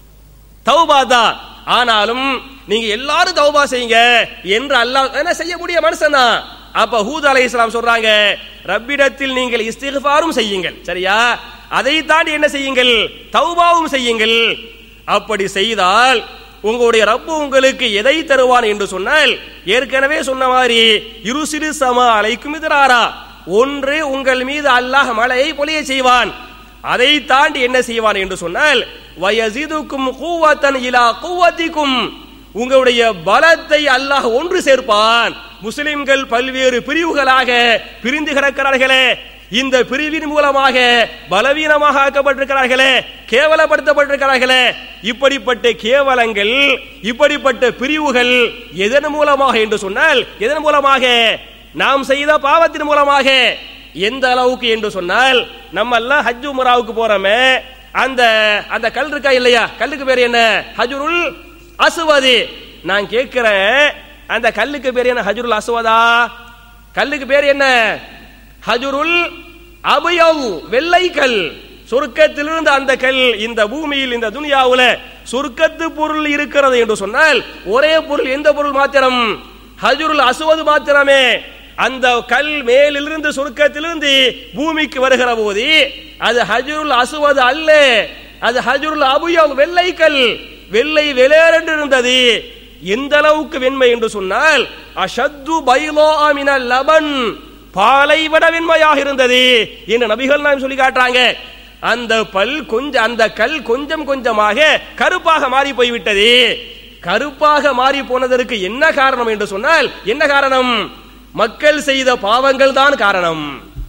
Speaker 2: தௌபா தான் ஆனாலும் நீங்க எல்லாரும் தௌபா செய்யுங்க என்று அல்லாஹ் என்ன செய்யக்கூடிய மனுஷன் தான் அப்ப ஹூத் அலை இஸ்லாம் சொல்றாங்க ரப்பிடத்தில் நீங்கள் இஸ்திகுஃபாரும் செய்யுங்கள் சரியா அதை தாண்டி என்ன செய்யுங்கள் தௌபாவும் செய்யுங்கள் அப்படி செய்தால் உங்களுடைய ரப்பு உங்களுக்கு எதை தருவான் என்று சொன்னால் ஏற்கனவே சொன்ன மாதிரி இருசிறு சமா அலைக்கும் எதிராரா ஒன்று உங்கள் மீது அல்லாஹ் மழையை பொழிய செய்வான் அதை தாண்டி என்ன செய்வான் என்று சொன்னால் வயசிதுக்கும் கூவத்தன் இலா கூவத்திக்கும் உங்களுடைய பலத்தை அல்லாஹ் ஒன்று சேர்ப்பான் முஸ்லிம்கள் பல்வேறு பிரிவுகளாக பிரிந்து கிடக்கிறார்களே இந்த பிரிவின் மூலமாக பலவீனமாக ஆக்கப்பட்டிருக்கிறார்களே கேவலப்படுத்தப்பட்டிருக்கிறார்களே இப்படிப்பட்ட கேவலங்கள் இப்படிப்பட்ட பிரிவுகள் எதன் மூலமாக என்று சொன்னால் எதன் மூலமாக நாம் செய்த பாவத்தின் மூலமாக எந்த அளவுக்கு என்று சொன்னால் நம்ம எல்லாம் ஹஜ்ஜு முராவுக்கு போறோமே அந்த அந்த கல் இருக்கா இல்லையா கல்லுக்கு பேர் என்ன ஹஜுருல் அசுவது நான் கேட்கிறேன் அந்த கல்லுக்கு பேர் என்ன ஹஜுருல் அசுவதா கல்லுக்கு பேர் என்ன ஹஜுருல் அபயவ் வெள்ளை கல் சொர்க்கத்திலிருந்து அந்த கல் இந்த பூமியில் இந்த துனியாவுல சொர்க்கத்து பொருள் இருக்கிறது என்று சொன்னால் ஒரே பொருள் எந்த பொருள் மாத்திரம் ஹஜுருல் அசுவது மாத்திரமே அந்த கல் மேலிருந்து சொர்க்கத்திலிருந்து பூமிக்கு வருகிற போது அது ஹஜுருல் அசுவது அல்ல அது ஹஜுருல் அபுயம் வெள்ளை கல் வெள்ளை வெளியேறென்று இருந்தது எந்த அளவுக்கு வெண்மை என்று சொன்னால் அஷத்து பைலோ மினல் லபன் பாலை விட வெண்மையாக இருந்தது என்று நபிகள் நாம் சொல்லி காட்டுறாங்க அந்த பல் கொஞ்சம் அந்த கல் கொஞ்சம் கொஞ்சமாக கருப்பாக மாறி போய்விட்டது கருப்பாக மாறி போனதற்கு என்ன காரணம் என்று சொன்னால் என்ன காரணம் மக்கள் செய்த பாவங்கள் தான் காரணம்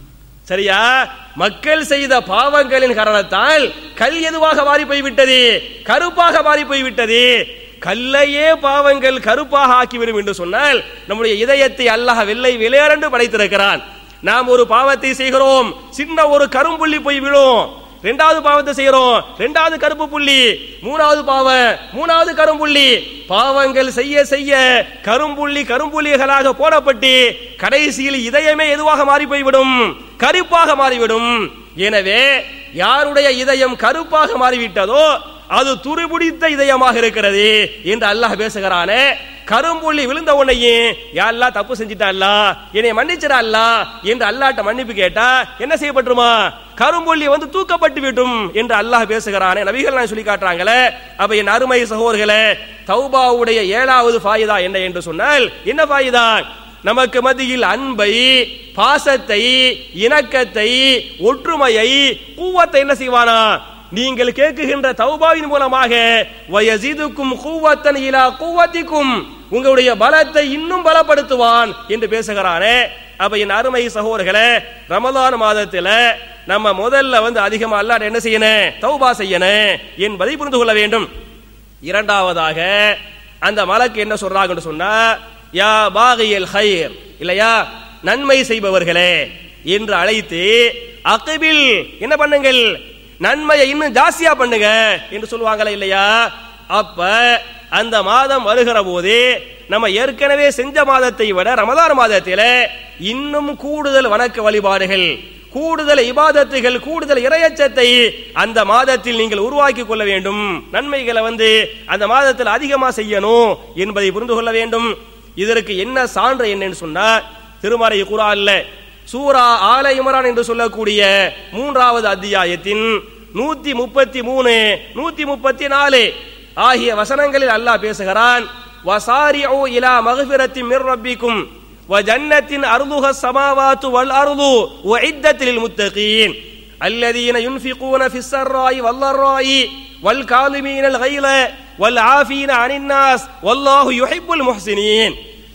Speaker 2: சரியா மக்கள் செய்த பாவங்களின் காரணத்தால் கல் எதுவாக மாறி போய்விட்டது கருப்பாக மாறி போய்விட்டது கல்லையே பாவங்கள் கருப்பாக ஆக்கிவிடும் என்று சொன்னால் நம்முடைய இதயத்தை அல்லாஹ் வெள்ளை விளையாண்டு படைத்திருக்கிறான் நாம் ஒரு பாவத்தை செய்கிறோம் சின்ன ஒரு கரும்புள்ளி போய் விழும் ரெண்டாவது பாவத்தை செய்யறோம் ரெண்டாவது கருப்பு புள்ளி மூணாவது பாவம் மூணாவது கரும்புள்ளி பாவங்கள் செய்ய செய்ய கரும்புள்ளி கரும்புள்ளிகளாக போடப்பட்டு கடைசியில் இதயமே எதுவாக மாறி போய்விடும் கருப்பாக மாறிவிடும் எனவே யாருடைய இதயம் கருப்பாக மாறிவிட்டதோ அது துருபிடித்த இதயமாக இருக்கிறது என்று அல்லாஹ் பேசுகிறானே கரும்புள்ளி விழுந்த உடனேயே யாரெல்லாம் தப்பு செஞ்சிட்டா என்னை மன்னிச்சிடா அல்ல என்று அல்லாட்ட மன்னிப்பு கேட்டா என்ன செய்யப்பட்டுருமா கரும்புள்ளி வந்து தூக்கப்பட்டு விட்டும் என்று அல்லாஹ் பேசுகிறானே நபிகள் நான் சொல்லி காட்டுறாங்களே அப்ப என் அருமை சகோதரர்களே தௌபாவுடைய ஏழாவது ஃபாயிதா என்ன என்று சொன்னால் என்ன ஃபாயிதா நமக்கு மத்தியில் அன்பை பாசத்தை இணக்கத்தை ஒற்றுமையை கூவத்தை என்ன செய்வானா நீங்கள் கேட்குகின்ற தௌபாவின் மூலமாக வயசிதுக்கும் கூவத்தன் இலா கூவத்திக்கும் உங்களுடைய பலத்தை இன்னும் பலப்படுத்துவான் என்று பேசுகிறானே அப்ப என் அருமை சகோதரர்களே ரமலான் மாதத்துல நம்ம முதல்ல வந்து அதிகமா அல்லாட என்ன செய்யணும் தௌபா செய்யணும் என்பதை புரிந்து கொள்ள வேண்டும் இரண்டாவதாக அந்த மலக்கு என்ன சொல்றாங்கன்னு சொன்னா யா பாகியல் ஹைர் இல்லையா நன்மை செய்பவர்களே என்று அழைத்து அகபில் என்ன பண்ணுங்கள் நன்மையை இன்னும் ஜாஸ்தியா பண்ணுங்க என்று சொல்லுவாங்களா இல்லையா அப்ப அந்த மாதம் வருகிற போது நம்ம ஏற்கனவே செஞ்ச மாதத்தை விட ரமதான் மாதத்தில் இன்னும் கூடுதல் வணக்க வழிபாடுகள் கூடுதல் இபாதத்துகள் கூடுதல் இரையச்சத்தை அந்த மாதத்தில் நீங்கள் உருவாக்கி கொள்ள வேண்டும் நன்மைகளை வந்து அந்த மாதத்தில் அதிகமா செய்யணும் என்பதை புரிந்து கொள்ள வேண்டும் இதற்கு என்ன சான்று என்னன்னு சொன்னா திருமறை குரான்ல சூரா ஆல இமரான் என்று சொல்லக்கூடிய மூன்றாவது அத்தியாயத்தின் நூத்தி முப்பத்தி மூணு நூத்தி முப்பத்தி நாலு ஆகிய வசனங்களில் அல்லாஹ் பேசுகிறான் வசாரிஉ இலா மகஃபிரத்தி மிர் ரப்பிக்கும் وجنة أرضها السماوات والأرض وعدت للمتقين الذين ينفقون في السراء والضراء والكاظمين الغيظ والعافين عن الناس والله يحب المحسنين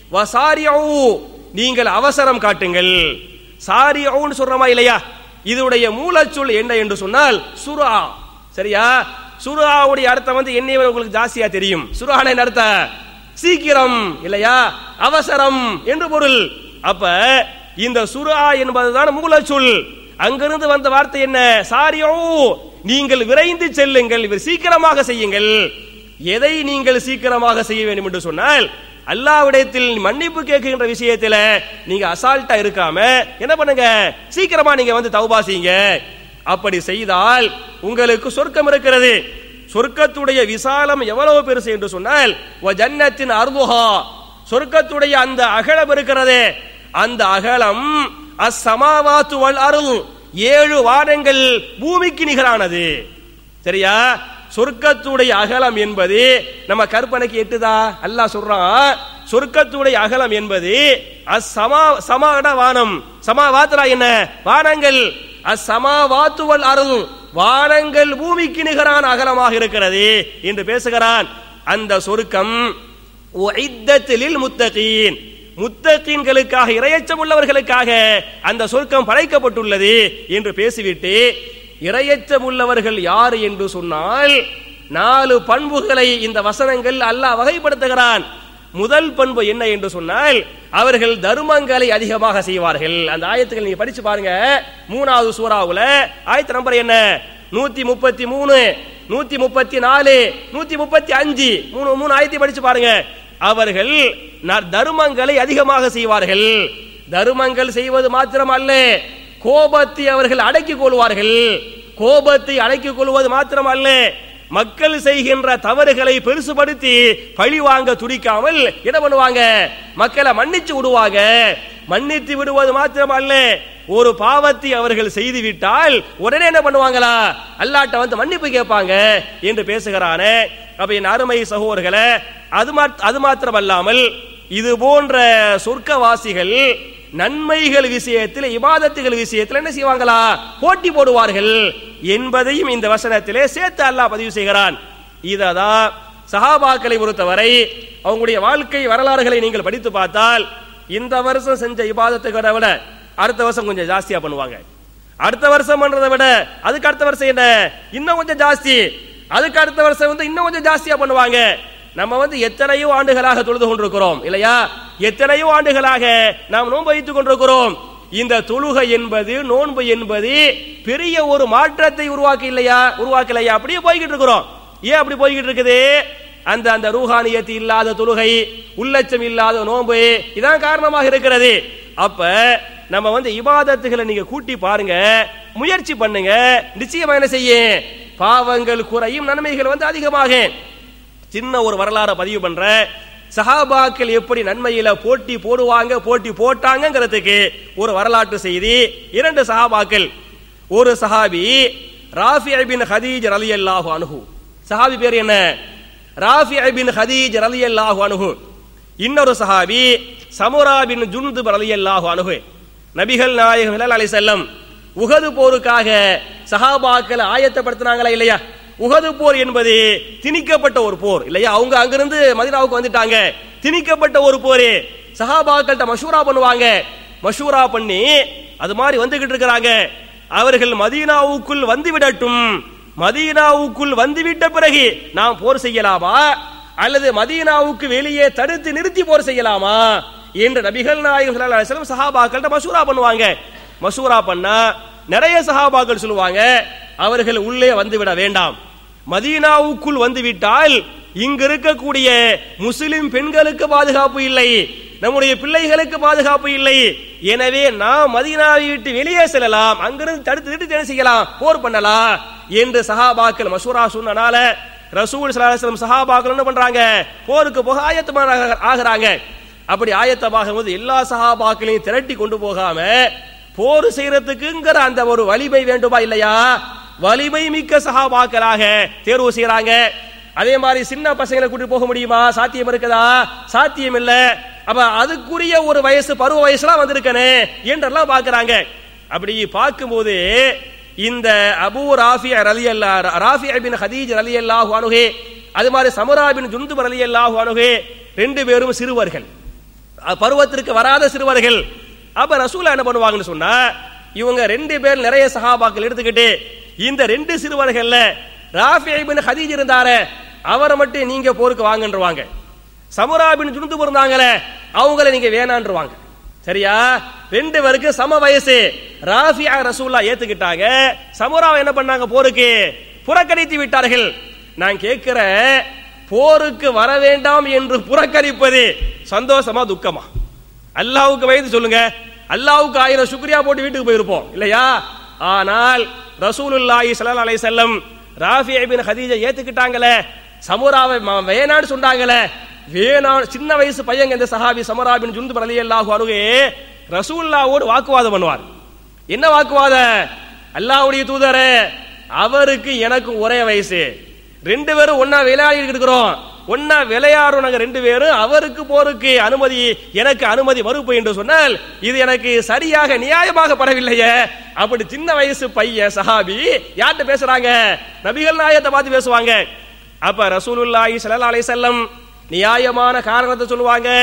Speaker 2: وسارعوا நீங்கள் அவசரம் காட்டுங்கள் சாரியூன்னு சொல்றோமா இல்லையா இதனுடைய மூலச்சொல் என்ன என்று சொன்னால் சுரா சரியா சுராவுடைய அர்த்தம் வந்து என்னை உங்களுக்கு ஜாஸ்தியா தெரியும் சுரான என்ன அர்த்தம் சீக்கிரம் இல்லையா அவசரம் என்று பொருள் அப்ப இந்த சுரா என்பதுதான் மூலச்சொல் அங்கிருந்து வந்த வார்த்தை என்ன சாரியோ நீங்கள் விரைந்து செல்லுங்கள் இவர் சீக்கிரமாக செய்யுங்கள் எதை நீங்கள் சீக்கிரமாக செய்ய வேண்டும் என்று சொன்னால் அல்லாவிடத்தில் மன்னிப்பு கேட்கின்ற விஷயத்துல நீங்க அசால்ட்டா இருக்காம என்ன பண்ணுங்க சீக்கிரமா நீங்க வந்து தௌபா செய்யுங்க அப்படி செய்தால் உங்களுக்கு சொர்க்கம் இருக்கிறது சொர்க்கத்துடைய விசாலம் எவ்வளவு பெருசு என்று சொன்னால் ஜன்னத்தின் அருதுஹா சொர்க்கத்துடைய அந்த அகலம் இருக்கிறதே அந்த அகலம் அசமாவாத்து வல் அருள் ஏழு வானங்கள் பூமிக்கு நிகரானது சரியா சொர்க்கத்துடைய அகலம் என்பது நம்ம கற்பனைக்கு எட்டுதா அல்லாஹ் சொல்றான் சொர்க்கத்துடைய அகலம் என்பது அசமா சமாட வானம் சமா வாத்துரா என்ன வானங்கள் அசமா வாத்துவல் அருள் வானங்கள் பூமிக்கு நிகரான அகலமாக இருக்கிறது என்று பேசுகிறான் அந்த சொர்க்கம் முத்தகீன் முத்தகீன்களுக்காக இரையச்சம் உள்ளவர்களுக்காக அந்த சொர்க்கம் படைக்கப்பட்டுள்ளது என்று பேசிவிட்டு இரையச்சம் உள்ளவர்கள் யார் என்று சொன்னால் நாலு பண்புகளை இந்த வசனங்கள் அல்லாஹ் வகைப்படுத்துகிறான் முதல் பண்பு என்ன என்று சொன்னால் அவர்கள் தர்மங்களை அதிகமாக செய்வார்கள் அந்த ஆயத்துக்கள் நீங்க படிச்சு பாருங்க மூணாவது சூறாவுல ஆயத்து நம்பர் என்ன நூத்தி முப்பத்தி மூணு நூத்தி முப்பத்தி நாலு நூத்தி முப்பத்தி அஞ்சு மூணு மூணு ஆயத்தை படிச்சு பாருங்க அவர்கள் ந- தர்மங்களை அதிகமாக செய்வார்கள் தர்மங்கள் செய்வது மாத்திரம் அல்ல கோபத்தை அவர்கள் அடக்கிக் கொள்வார்கள் கோபத்தை அடக்கிக் கொள்வது மாத்திரம் அல்ல மக்கள் செய்கின்ற தவறுகளை பெருசுபடுத்தி பழி வாங்க துடிக்காமல் என்ன பண்ணுவாங்க மக்களை மன்னிச்சு விடுவாங்க மன்னித்து விடுவது மாத்திரம் அல்ல ஒரு பாவத்தை அவர்கள் செய்து விட்டால் உடனே என்ன பண்ணுவாங்களா அல்லாட்ட வந்து மன்னிப்பு கேட்பாங்க என்று பேசுகிறானே அப்ப என் அருமை சகோதரர்களே அது மாத்- அது மாத்திரம் அல்லாமல் இது போன்ற சொர்க்கவாசிகள் நன்மைகள் விஷயத்தில் இபாதத்துகள் விஷயத்தில் என்ன செய்வாங்களா போட்டி போடுவார்கள் என்பதையும் இந்த வசனத்திலே சேர்த்து அல்லாஹ் பதிவு செய்கிறான் இததான் சஹாபாக்களை பொறுத்தவரை அவங்களுடைய வாழ்க்கை வரலாறுகளை நீங்கள் படித்து பார்த்தால் இந்த வருஷம் செஞ்ச இபாதத்துகளை விட அடுத்த வருஷம் கொஞ்சம் ஜாஸ்தியா பண்ணுவாங்க அடுத்த வருஷம் பண்றதை விட அதுக்கு அடுத்த வருஷம் என்ன இன்னும் கொஞ்சம் ஜாஸ்தி அதுக்கு அடுத்த வருஷம் வந்து இன்னும் கொஞ்சம் ஜாஸ்தியா பண்ணுவாங்க நம்ம வந்து எத்தனையோ ஆண்டுகளாக தொழுது கொண்டிருக்கிறோம் இல்லையா எத்தனையோ ஆண்டுகளாக நாம் நோன்பு வைத்துக் கொண்டிருக்கிறோம் இந்த தொழுகை என்பது நோன்பு என்பது பெரிய ஒரு மாற்றத்தை உருவாக்க இல்லையா உருவாக்கலையா அப்படியே போய்கிட்டு இருக்கிறோம் ஏன் அப்படி போய்கிட்டு இருக்குது அந்த அந்த ரூஹானியத்து இல்லாத தொழுகை உள்ளச்சம் இல்லாத நோன்பு இதான் காரணமாக இருக்கிறது அப்ப நம்ம வந்து இபாதத்துகளை நீங்க கூட்டி பாருங்க முயற்சி பண்ணுங்க நிச்சயமா என்ன செய்யும் பாவங்கள் குறையும் நன்மைகள் வந்து அதிகமாக சின்ன ஒரு வரலாறை பதிவு பண்ற சஹாபாக்கள் எப்படி நன்மையில போட்டி போடுவாங்க போட்டி போட்டாங்கங்கிறதுக்கு ஒரு வரலாற்று செய்தி இரண்டு சஹாபாக்கள் ஒரு சஹாபி ராஃபி பின் ஹதீஜ் ரலியல்லாஹு அன்ஹு சஹாபி பேர் என்ன ராஃபி பின் ஹதீஜ் ரலியல்லாஹு அன்ஹு இன்னொரு சஹாபி சமுரா பின் ஜுன்துப் ரலியல்லாஹு அன்ஹு நபிகள் நாயகம் ஸல்லல்லாஹு அலைஹி வஸல்லம் உகது போருக்காக சஹாபாக்களை ஆயத்தப்படுத்தினாங்களா இல்லையா உகது போர் என்பது திணிக்கப்பட்ட ஒரு போர் இல்லையா அவங்க அங்கிருந்து மதினாவுக்கு வந்துட்டாங்க திணிக்கப்பட்ட ஒரு போர் சஹாபாக்கள்கிட்ட மஷூரா பண்ணுவாங்க மஷூரா பண்ணி அது மாதிரி வந்துகிட்டு இருக்கிறாங்க அவர்கள் மதீனாவுக்குள் வந்து விடட்டும் மதீனாவுக்குள் வந்துவிட்ட பிறகு நாம் போர் செய்யலாமா அல்லது மதீனாவுக்கு வெளியே தடுத்து நிறுத்தி போர் செய்யலாமா என்று நபிகள் நாயகம் ஸல்லல்லாஹு அலைஹி வஸல்லம் சஹாபாக்கள்கிட்ட மஷூரா பண்ணுவாங்க மஷூரா பண்ணா நிறைய சஹாபாக்கள் சொல்லுவாங்க அவர்கள் உள்ளே வந்துவிட வேண்டாம் மதீனாவுக்குள் வந்துவிட்டால் இங்கு இருக்கக்கூடிய முஸ்லிம் பெண்களுக்கு பாதுகாப்பு இல்லை நம்முடைய பிள்ளைகளுக்கு பாதுகாப்பு இல்லை எனவே நாம் மதீனாவை விட்டு வெளியே செல்லலாம் அங்கிருந்து தடுத்து நிறுத்தி என்ன செய்யலாம் போர் பண்ணலாம் என்று சஹாபாக்கள் மசூரா சொன்னனால ரசூல் ஸல்லல்லாஹு அலைஹி வஸல்லம் சஹாபாக்கள் என்ன பண்றாங்க போருக்கு போக ஆயத்தமான ஆகிறாங்க அப்படி ஆயத்தமாகும் போது எல்லா சஹாபாக்களையும் திரட்டி கொண்டு போகாம போர் செய்யறதுக்குங்கிற அந்த ஒரு வலிமை வேண்டுமா இல்லையா வலிமை மிக்க சஹாபாக்களாக தேர்வு செய்யறாங்க அதே மாதிரி சின்ன பசங்களை கூட்டி போக முடியுமா சாத்தியம் இருக்குதா சாத்தியம் இல்ல அப்ப அதுக்குரிய ஒரு வயசு பருவ வயசுலாம் வந்திருக்கனே என்றெல்லாம் பாக்குறாங்க அப்படி பார்க்கும்போது இந்த அபூ ராஃபி ரலி அல்லா ராஃபி பின் ஹதீஜ் ரலி அல்லாஹு அனுகே அது மாதிரி சமுரா பின் ஜுந்து ரலி அல்லாஹு அனுகே ரெண்டு பேரும் சிறுவர்கள் அஹ் பருவத்திற்கு வராத சிறுவர்கள் அப்ப ரசூலா என்ன பண்ணுவாங்கன்னு சொன்னா இவங்க ரெண்டு பேர் நிறைய சஹாபாக்கள் எடுத்துக்கிட்டு இந்த ரெண்டு சிறுவர்கள்ல ராஃபி பின் ஹதீஜ் இருந்தாரே அவரை மட்டும் நீங்க போருக்கு வாங்கன்றவாங்க சமுரா பின் ஜுந்து இருந்தாங்களே அவங்கள நீங்க வேணான்றவாங்க சரியா ரெண்டு பேருக்கு சம வயசு ராஃபியா ரசூல்லா ஏத்துக்கிட்டாங்க சமுராவை என்ன பண்ணாங்க போருக்கு புறக்கணித்து விட்டார்கள் நான் கேட்கிறேன் போருக்கு வர வேண்டாம் என்று புறக்கணிப்பது சந்தோஷமா துக்கமா அல்லாவுக்கு வயது சொல்லுங்க அல்லாவுக்கு ஆயிரம் சுக்ரியா போட்டு வீட்டுக்கு போயிருப்போம் இல்லையா ஆனால் ரசூலுல்லாஹி ஸல்லல்லாஹு அலைஹி வஸல்லம் ராஃபி பின் ஹதீஜா ஏத்துக்கிட்டாங்களே சமுராவை ம- வேணான்னு சொன்னாங்களே வேணா சின்ன வயசு பையங்க இந்த சஹாபி சமரா பின் ஜுந்து ரலியல்லாஹு அன்ஹு ரசூலுல்லாஹ்வோடு வாக்குவாதம் பண்ணுவார் என்ன வாக்குவாதம் அல்லாஹ்வுடைய தூதரே அவருக்கு எனக்கு ஒரே வயசு ரெண்டு பேரும் ஒன்னா விளையாடிட்டு இருக்கிறோம் ஒன்னா விளையாடுறோம் நாங்க ரெண்டு பேரும் அவருக்கு போருக்கு அனுமதி எனக்கு அனுமதி மறுப்பு என்று சொன்னால் இது எனக்கு சரியாக நியாயமாக படவில்லையே அப்படி சின்ன வயசு பையன் சஹாபி யார்கிட்ட பேசுறாங்க நபிகள் நாயத்தை பார்த்து பேசுவாங்க அப்ப ரசூலுல்லாஹி ஸல்லல்லாஹு அலைஹி வஸல்லம் நியாயமான காரணத்தை சொல்லுவாங்க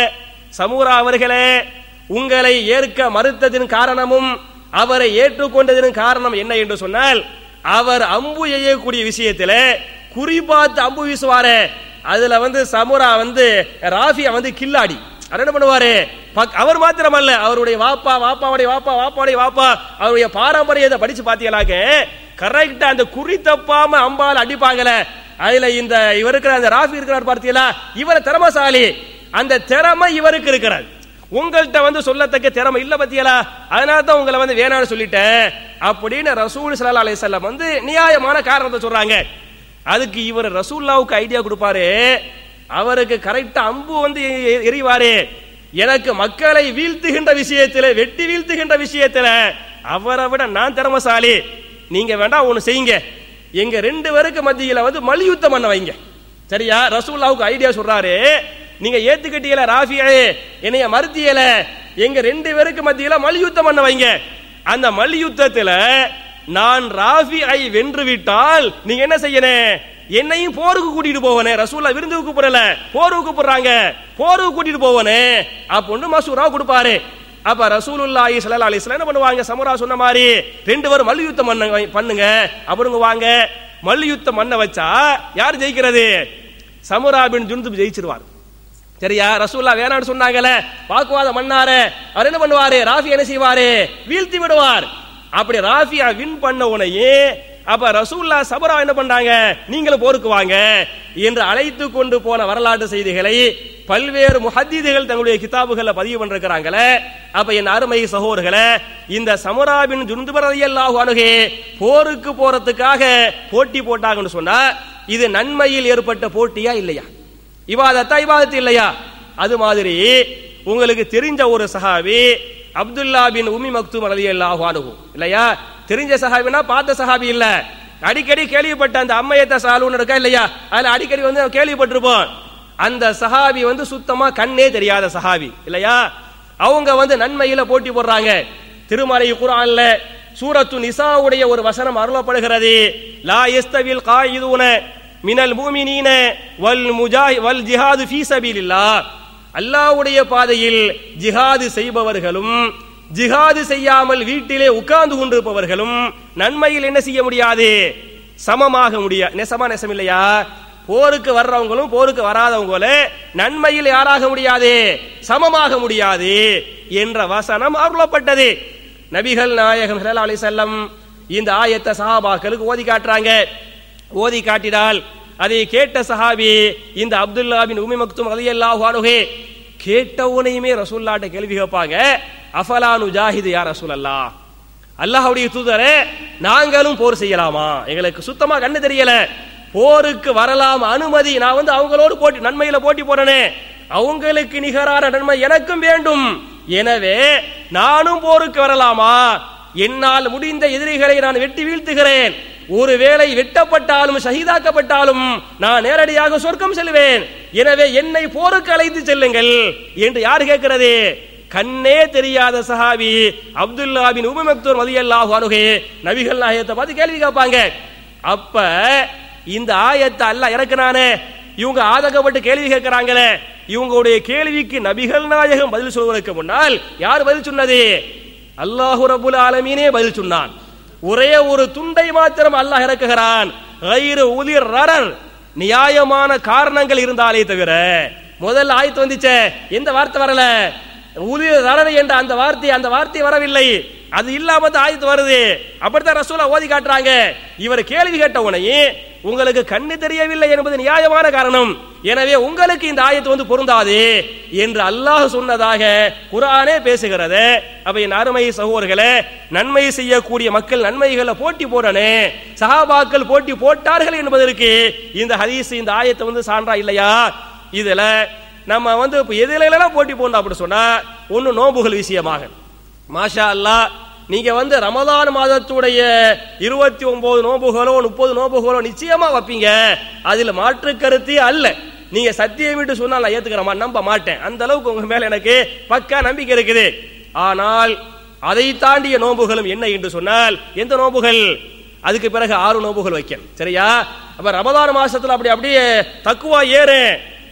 Speaker 2: சமூரா அவர்களே உங்களை ஏற்க மறுத்ததின் காரணமும் அவரை ஏற்றுக்கொண்டதின் காரணம் என்ன என்று சொன்னால் அவர் அம்பு எய்யக்கூடிய விஷயத்துல குறிபார்த்து அம்பு வீசுவாரே அதுல வந்து சமுரா வந்து ராஃபியா வந்து கில்லாடி அவர் என்ன பண்ணுவாரு பக்- அவர் மாத்திரமல்ல அவருடைய வாப்பா வாப்பாவுடைய வாப்பா வாப்பாவுடைய வாப்பா அவருடைய பாரம்பரியத்தை படிச்சு பாத்தீங்களாக்க கரெக்டா அந்த குறி தப்பாம அம்பால் அடிப்பாங்கல அதுல இந்த இவர் இருக்கிற அந்த ராஃபி இருக்கிறார் பார்த்தீங்களா இவர் திறமசாலி அந்த திறமை இவருக்கு இருக்கிறார் உங்கள்கிட்ட வந்து சொல்லத்தக்க திறமை இல்ல பத்தியலா அதனால தான் உங்களை வந்து வேணாம்னு சொல்லிட்டேன் அப்படின்னு ரசூல் ஸல்லல்லாஹு அலைஹி வஸல்லம் வந்து நியாயமான காரணத்தை சொல்றாங்க அதுக்கு இவர் ரசூல்லாவுக்கு ஐடியா கொடுப்பாரு அவருக்கு கரெக்டா அம்பு வந்து எ- எறிவாரு எனக்கு மக்களை வீழ்த்துகின்ற விஷயத்துல வெட்டி வீழ்த்துகின்ற விஷயத்துல அவரை விட நான் திறமசாலி நீங்க வேண்டாம் ஒண்ணு செய்யுங்க எங்க ரெண்டு பேருக்கு மத்தியில வந்து மல்யுத்தம் பண்ண வைங்க சரியா ரசூல்லாவுக்கு ஐடியா சொல்றாரு நீங்க ஏத்துக்கிட்டீங்கள ராஃபியே என்னைய மறுத்தியல எங்க ரெண்டு பேருக்கு மத்தியில மல்யுத்தம் பண்ண வைங்க அந்த மல்யுத்தத்துல நான் ராஃபி ஐ வென்று விட்டால் நீங்க என்ன செய்யணும் என்னையும் போருக்கு கூட்டிட்டு போவனே ரசூல்லா விருந்துக்கு கூப்பிடல போருக்கு கூப்பிடுறாங்க போருக்கு கூட்டிட்டு போவனே அப்படின்னு மசூரா கொடுப்பாரு அப்ப ரசூலுல்லாஹி ஸல்லல்லாஹு அலைஹி வஸல்லம் என்ன பண்ணுவாங்க சமரா சொன்ன மாதிரி ரெண்டு பேரும் மல்யுத்தம் பண்ணுங்க பண்ணுங்க அப்படிங்க வாங்க மல்யுத்தம் பண்ண வச்சா யார் ஜெயிக்கிறது சமுரா பின் ஜுந்துப் ஜெயிச்சிருவார் சரியா ரசூல்லா வேணாம்னு சொன்னாங்கல்ல வாக்குவாதம் பண்ணாரு அவர் என்ன பண்ணுவாரு ராஃபி என்ன செய்வாரு வீழ்த்தி விடுவார் அப்படி ராஃபியா வின் பண்ண உடனே அப்ப ரசூல்லா சபரா என்ன பண்றாங்க நீங்களும் போருக்கு வாங்க என்று அழைத்து கொண்டு போன வரலாற்று செய்திகளை பல்வேறு முஹத்தீதுகள் தங்களுடைய கிதாபுகளை பதிவு பண்ணிருக்கிறாங்களே அப்ப என் அருமை சகோதரர்களே இந்த சமுராபின் ஜுந்துபரதியல்லாஹு அணுகே போருக்கு போறதுக்காக போட்டி போட்டாங்கன்னு சொன்னா இது நன்மையில் ஏற்பட்ட போட்டியா இல்லையா இவாதத்தா இவாதத்து இல்லையா அது மாதிரி உங்களுக்கு தெரிஞ்ச ஒரு சஹாபி அப்துல்லா பின் உம்மி மக்தூம் ரலியல்லாஹு அன்ஹு இல்லையா தெரிஞ்ச சஹாபினா பார்த்த சஹாபி இல்ல அடிக்கடி கேள்விப்பட்ட அந்த அம்மையத்த சாலுன்னு இருக்கா இல்லையா அதுல அடிக்கடி வந்து கேள்விப்பட்டிருப்போம் அந்த சஹாபி வந்து சுத்தமா கண்ணே தெரியாத சஹாபி இல்லையா அவங்க வந்து நன்மையில போட்டி போடுறாங்க திருமலை குர்ஆன்ல சூரத்து நிசாவுடைய ஒரு வசனம் அருளப்படுகிறது லா யஸ்தவில் காயிதுன மினல் மூமினீன வல் முஜாஹி வல் ஜிஹாது ஃபீ சபீலில்லாஹ் அல்லாஹ்வுடைய பாதையில் ஜிஹாது செய்பவர்களும் ஜிஹாது செய்யாமல் வீட்டிலே உட்கார்ந்து கொண்டிருப்பவர்களும் நன்மையில் என்ன செய்ய முடியாது சமமாக முடியாது நெசமா நெசம் இல்லையா போருக்கு வர்றவங்களும் போருக்கு வராதவங்களும் நன்மையில் யாராக முடியாது சமமாக முடியாது என்ற வசனம் அருளப்பட்டது நபிகள் நாயகம் ஸல்லல்லாஹு அலைஹி வஸல்லம் இந்த ஆயத்தை சஹாபாக்களுக்கு ஓதி காட்டுறாங்க ஓதி காட்டினால் அதை கேட்ட சஹாபி இந்த அப்துல்லா பின் உமி மக்தும் ரலியல்லாஹு அன்ஹு கேட்டவனையுமே ரசூல்லாட்ட கேள்வி கேட்பாங்க அஃபலா நுஜாஹிது யா ரசூலல்லாஹ் அல்லாஹ்வுடைய தூதரே நாங்களும் போர் செய்யலாமா எங்களுக்கு சுத்தமா கண்ணு தெரியல போருக்கு வரலாம் அனுமதி நான் வந்து அவங்களோடு போட்டி நன்மையில போட்டி போறேனே அவங்களுக்கு நிகரான நன்மை எனக்கும் வேண்டும் எனவே நானும் போருக்கு வரலாமா என்னால் முடிந்த எதிரிகளை நான் வெட்டி வீழ்த்துகிறேன் ஒருவேளை வெட்டப்பட்டாலும் ஷஹீதாக்கப்பட்டாலும் நான் நேரடியாக சொர்க்கம் செல்வேன் எனவே என்னை போருக்கு அழைத்து செல்லுங்கள் என்று யார் கேட்கிறது கண்ணே தெரியாத சஹாபி அப்துல்லா பின் உபி மக்தூர் மதியல்லாஹு அனுகே நபிகள் நாயகத்தை பார்த்து கேள்வி கேட்பாங்க அப்ப இந்த ஆயத்தை அல்லாஹ் இறக்குனானே இவங்க ஆதகப்பட்டு கேள்வி கேட்கிறாங்களே இவங்களுடைய கேள்விக்கு நபிகள் நாயகம் பதில் சொல்வதற்கு முன்னால் யார் பதில் சொன்னது அல்லாஹு ரபுல் ஆலமீனே பதில் சொன்னான் ஒரே ஒரு துண்டை மாத்திரம் அல்லாஹ் இறக்குகிறான் கயிறு உதிர் ரரர் நியாயமான காரணங்கள் இருந்தாலே தவிர முதல்ல ஆயத்து வந்துச்சே எந்த வார்த்தை வரல உதிர் ரரர் என்ற அந்த வார்த்தை அந்த வார்த்தை வரவில்லை அது இல்லாம தான் ஆயத்து வருது அப்படித்தான் ரசூலா ஓதி காட்டுறாங்க இவர் கேள்வி கேட்ட உடனே உங்களுக்கு கண்ணு தெரியவில்லை என்பது நியாயமான காரணம் எனவே உங்களுக்கு இந்த ஆயத்து வந்து பொருந்தாது என்று அல்லாஹ் சொன்னதாக குரானே பேசுகிறது அப்ப என் அருமை சகோதரர்களே நன்மை செய்யக்கூடிய மக்கள் நன்மைகளை போட்டி போடனே சஹாபாக்கள் போட்டி போட்டார்கள் என்பதற்கு இந்த ஹதீஸ் இந்த ஆயத்தை வந்து சான்றா இல்லையா இதுல நம்ம வந்து இப்ப எதுல எல்லாம் போட்டி போடணும் அப்படி சொன்னா ஒன்னு நோம்புகள் விஷயமாக மாஷா அல்லாஹ் நீங்க வந்து ரமதான் மாதத்துடைய இருபத்தி ஒன்பது நோம்புகளோ முப்பது நோம்புகளோ நிச்சயமா வைப்பீங்க அதுல மாற்று கருத்தே அல்ல நீங்க சத்தியம் விட்டு சொன்னால் நான் ஏத்துக்கிறமா நம்ப மாட்டேன் அந்த அளவுக்கு உங்க மேல எனக்கு பக்கா நம்பிக்கை இருக்குது ஆனால் அதை தாண்டிய நோம்புகளும் என்ன என்று சொன்னால் எந்த நோம்புகள் அதுக்கு பிறகு ஆறு நோம்புகள் வைக்கணும் சரியா அப்ப ரமதான் மாசத்துல அப்படி அப்படியே தக்குவா ஏறு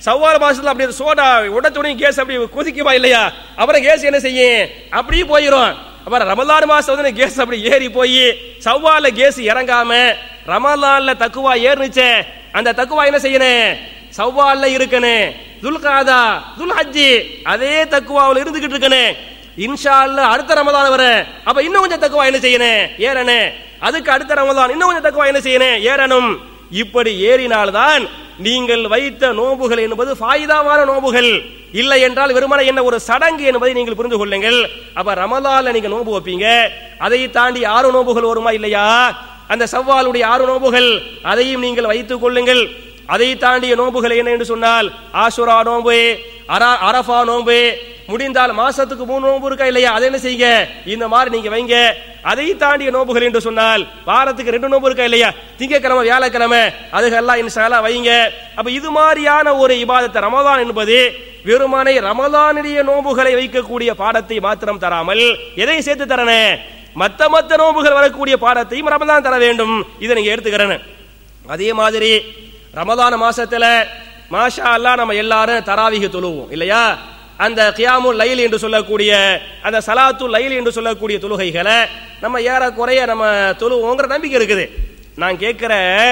Speaker 2: சவ்வால் மாசத்துல அப்படி சோடா உடச்சுடனே கேஸ் அப்படி கொதிக்குமா இல்லையா அப்புறம் கேஸ் என்ன செய்யும் அப்படியே போயிடும் அப்புறம் ரமலான் மாசம் வந்து கேஸ் அப்படி ஏறி போய் சவ்வால கேஸ் இறங்காம ரமலான்ல தக்குவா ஏறுனுச்சே அந்த தக்குவா என்ன செய்யணும் சவ்வால்ல இருக்கணும் துல்காதா துல் ஹஜ்ஜி அதே தக்குவாவில் இருந்துகிட்டு இருக்கணும் இன்ஷா அல்லாஹ் அடுத்த ரமலான் வர அப்ப இன்னும் கொஞ்சம் தக்குவா என்ன செய்யணும் ஏறணும் அதுக்கு அடுத்த ரமலான் இன்னும் கொஞ்சம் தக்குவா என்ன செய்யணும் ஏறணும் இப்படி ஏறினால்தான் நீங்கள் வைத்த நோம்புகள் என்பது ஃபாயிதாவான நோம்புகள் இல்லை என்றால் வெறுமனே என்ன ஒரு சடங்கு என்பதை நீங்கள் புரிந்து கொள்ளுங்கள் அப்ப ரமலான்ல நீங்க நோம்பு வைப்பீங்க அதை தாண்டி ஆறு நோம்புகள் வருமா இல்லையா அந்த சவ்வாலுடைய ஆறு நோம்புகள் அதையும் நீங்கள் வைத்துக் கொள்ளுங்கள் அதை தாண்டிய நோம்புகள் என்ன என்று சொன்னால் ஆசுரா நோம்பு அரா- அரஃபா நோம்பு முடிந்தால் மாசத்துக்கு மூணு நோம்பு இருக்கா இல்லையா அதை என்ன செய்யுங்க இந்த மாதிரி நீங்க வைங்க அதை தாண்டிய நோம்புகள் என்று சொன்னால் வாரத்துக்கு ரெண்டு நோம்பு இருக்கா இல்லையா திங்கக்கிழமை வியாழக்கிழமை அதுக்கெல்லாம் இன்ஷால்லா வைங்க அப்ப இது மாதிரியான ஒரு இபாதத்தை ரமதான் என்பது வெறுமனை ரமலானுடைய நோம்புகளை வைக்கக்கூடிய பாடத்தை மாத்திரம் தராமல் எதை சேர்த்து தரனே மத்த மத்த நோம்புகள் வரக்கூடிய பாடத்தையும் ரமதான் தர வேண்டும் இதை நீங்க எடுத்துக்கிறேன்னு அதே மாதிரி ரமதான மாசத்துல மாஷா அல்லாஹ் நம்ம எல்லாரும் தராவிக தொழுவோம் இல்லையா அந்த கியாமு லைல் என்று சொல்லக்கூடிய அந்த சலாத்து லைல் என்று சொல்லக்கூடிய தொழுகைகளை நம்ம ஏறக்குறைய நம்ம தொழுவோங்கிற நம்பிக்கை இருக்குது நான் கேட்கிற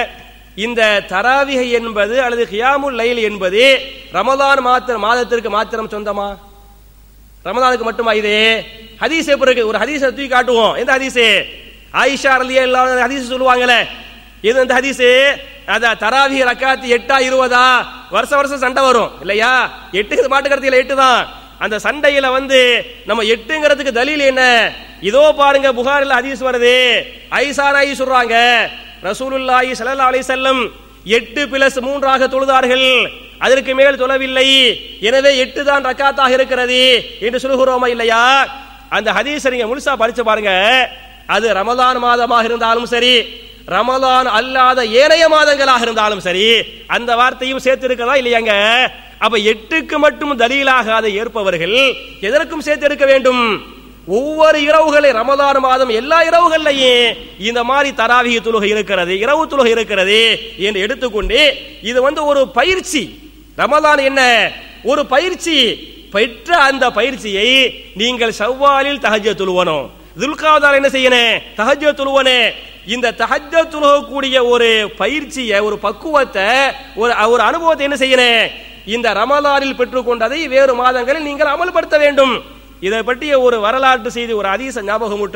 Speaker 2: இந்த தராவிகை என்பது அல்லது கியாமு லைல் என்பது ரமதான் மாத்திர மாதத்திற்கு மாத்திரம் சொந்தமா ரமதானுக்கு மட்டுமா இது ஹதீஸ் எப்படி இருக்கு ஒரு ஹதீஸை தூக்கி காட்டுவோம் எந்த ஹதீஸ் ஆயிஷா ரலியா இல்லாத ஹதீஸ் சொல்லுவாங்களே இது இந்த ஹதீஸ் அத தராவி ரக்காத்து எட்டா இருபதா வருஷம் வருஷம் சண்டை வரும் இல்லையா எட்டு மாட்டுக்கருத்தில எட்டு தான் அந்த சண்டையில வந்து நம்ம எட்டுங்கிறதுக்கு தலீல் என்ன இதோ பாருங்க புகாரில் ஹதீஸ் வருது ஐசா நாயி சொல்றாங்க ரசூலுல்லாஹி ஸல்லல்லாஹு அலைஹி வஸல்லம் எட்டு பிளஸ் மூன்றாக தொழுதார்கள் அதற்கு மேல் தொழவில்லை எனவே எட்டு தான் ரக்காத்தாக இருக்கிறது என்று சொல்லுகிறோமா இல்லையா அந்த ஹதீஸை நீங்க முழுசா படிச்சு பாருங்க அது ரமலான் மாதமாக இருந்தாலும் சரி ரமலான் அல்லாத ஏனைய மாதங்களாக இருந்தாலும் சரி அந்த வார்த்தையும் சேர்த்து இருக்கதா இல்லையாங்க அப்ப எட்டுக்கு மட்டும் தலீலாக அதை ஏற்பவர்கள் எதற்கும் சேர்த்து எடுக்க வேண்டும் ஒவ்வொரு இரவுகளை ரமலான் மாதம் எல்லா இரவுகள்லையும் இந்த மாதிரி தராவிக தொழுகை இருக்கிறது இரவு தொழுகை இருக்கிறது என்று எடுத்துக்கொண்டு இது வந்து ஒரு பயிற்சி ரமலான் என்ன ஒரு பயிற்சி பெற்ற அந்த பயிற்சியை நீங்கள் செவ்வாலில் தஹஜ்ஜ தொழுவணும் துல்காவதால் என்ன செய்யணும் தஹஜ்ஜ தொழுவனே இந்த தஹஜ்ஜ தொழுகக்கூடிய ஒரு பயிற்சியை ஒரு பக்குவத்தை ஒரு ஒரு அனுபவத்தை என்ன செய்யணும் இந்த ரமலானில் பெற்றுக்கொண்டதை வேறு மாதங்களில் நீங்கள் அமல்படுத்த வேண்டும் இதை பற்றிய ஒரு வரலாற்று செய்தி ஒரு அதீச ஞாபகமுற்ற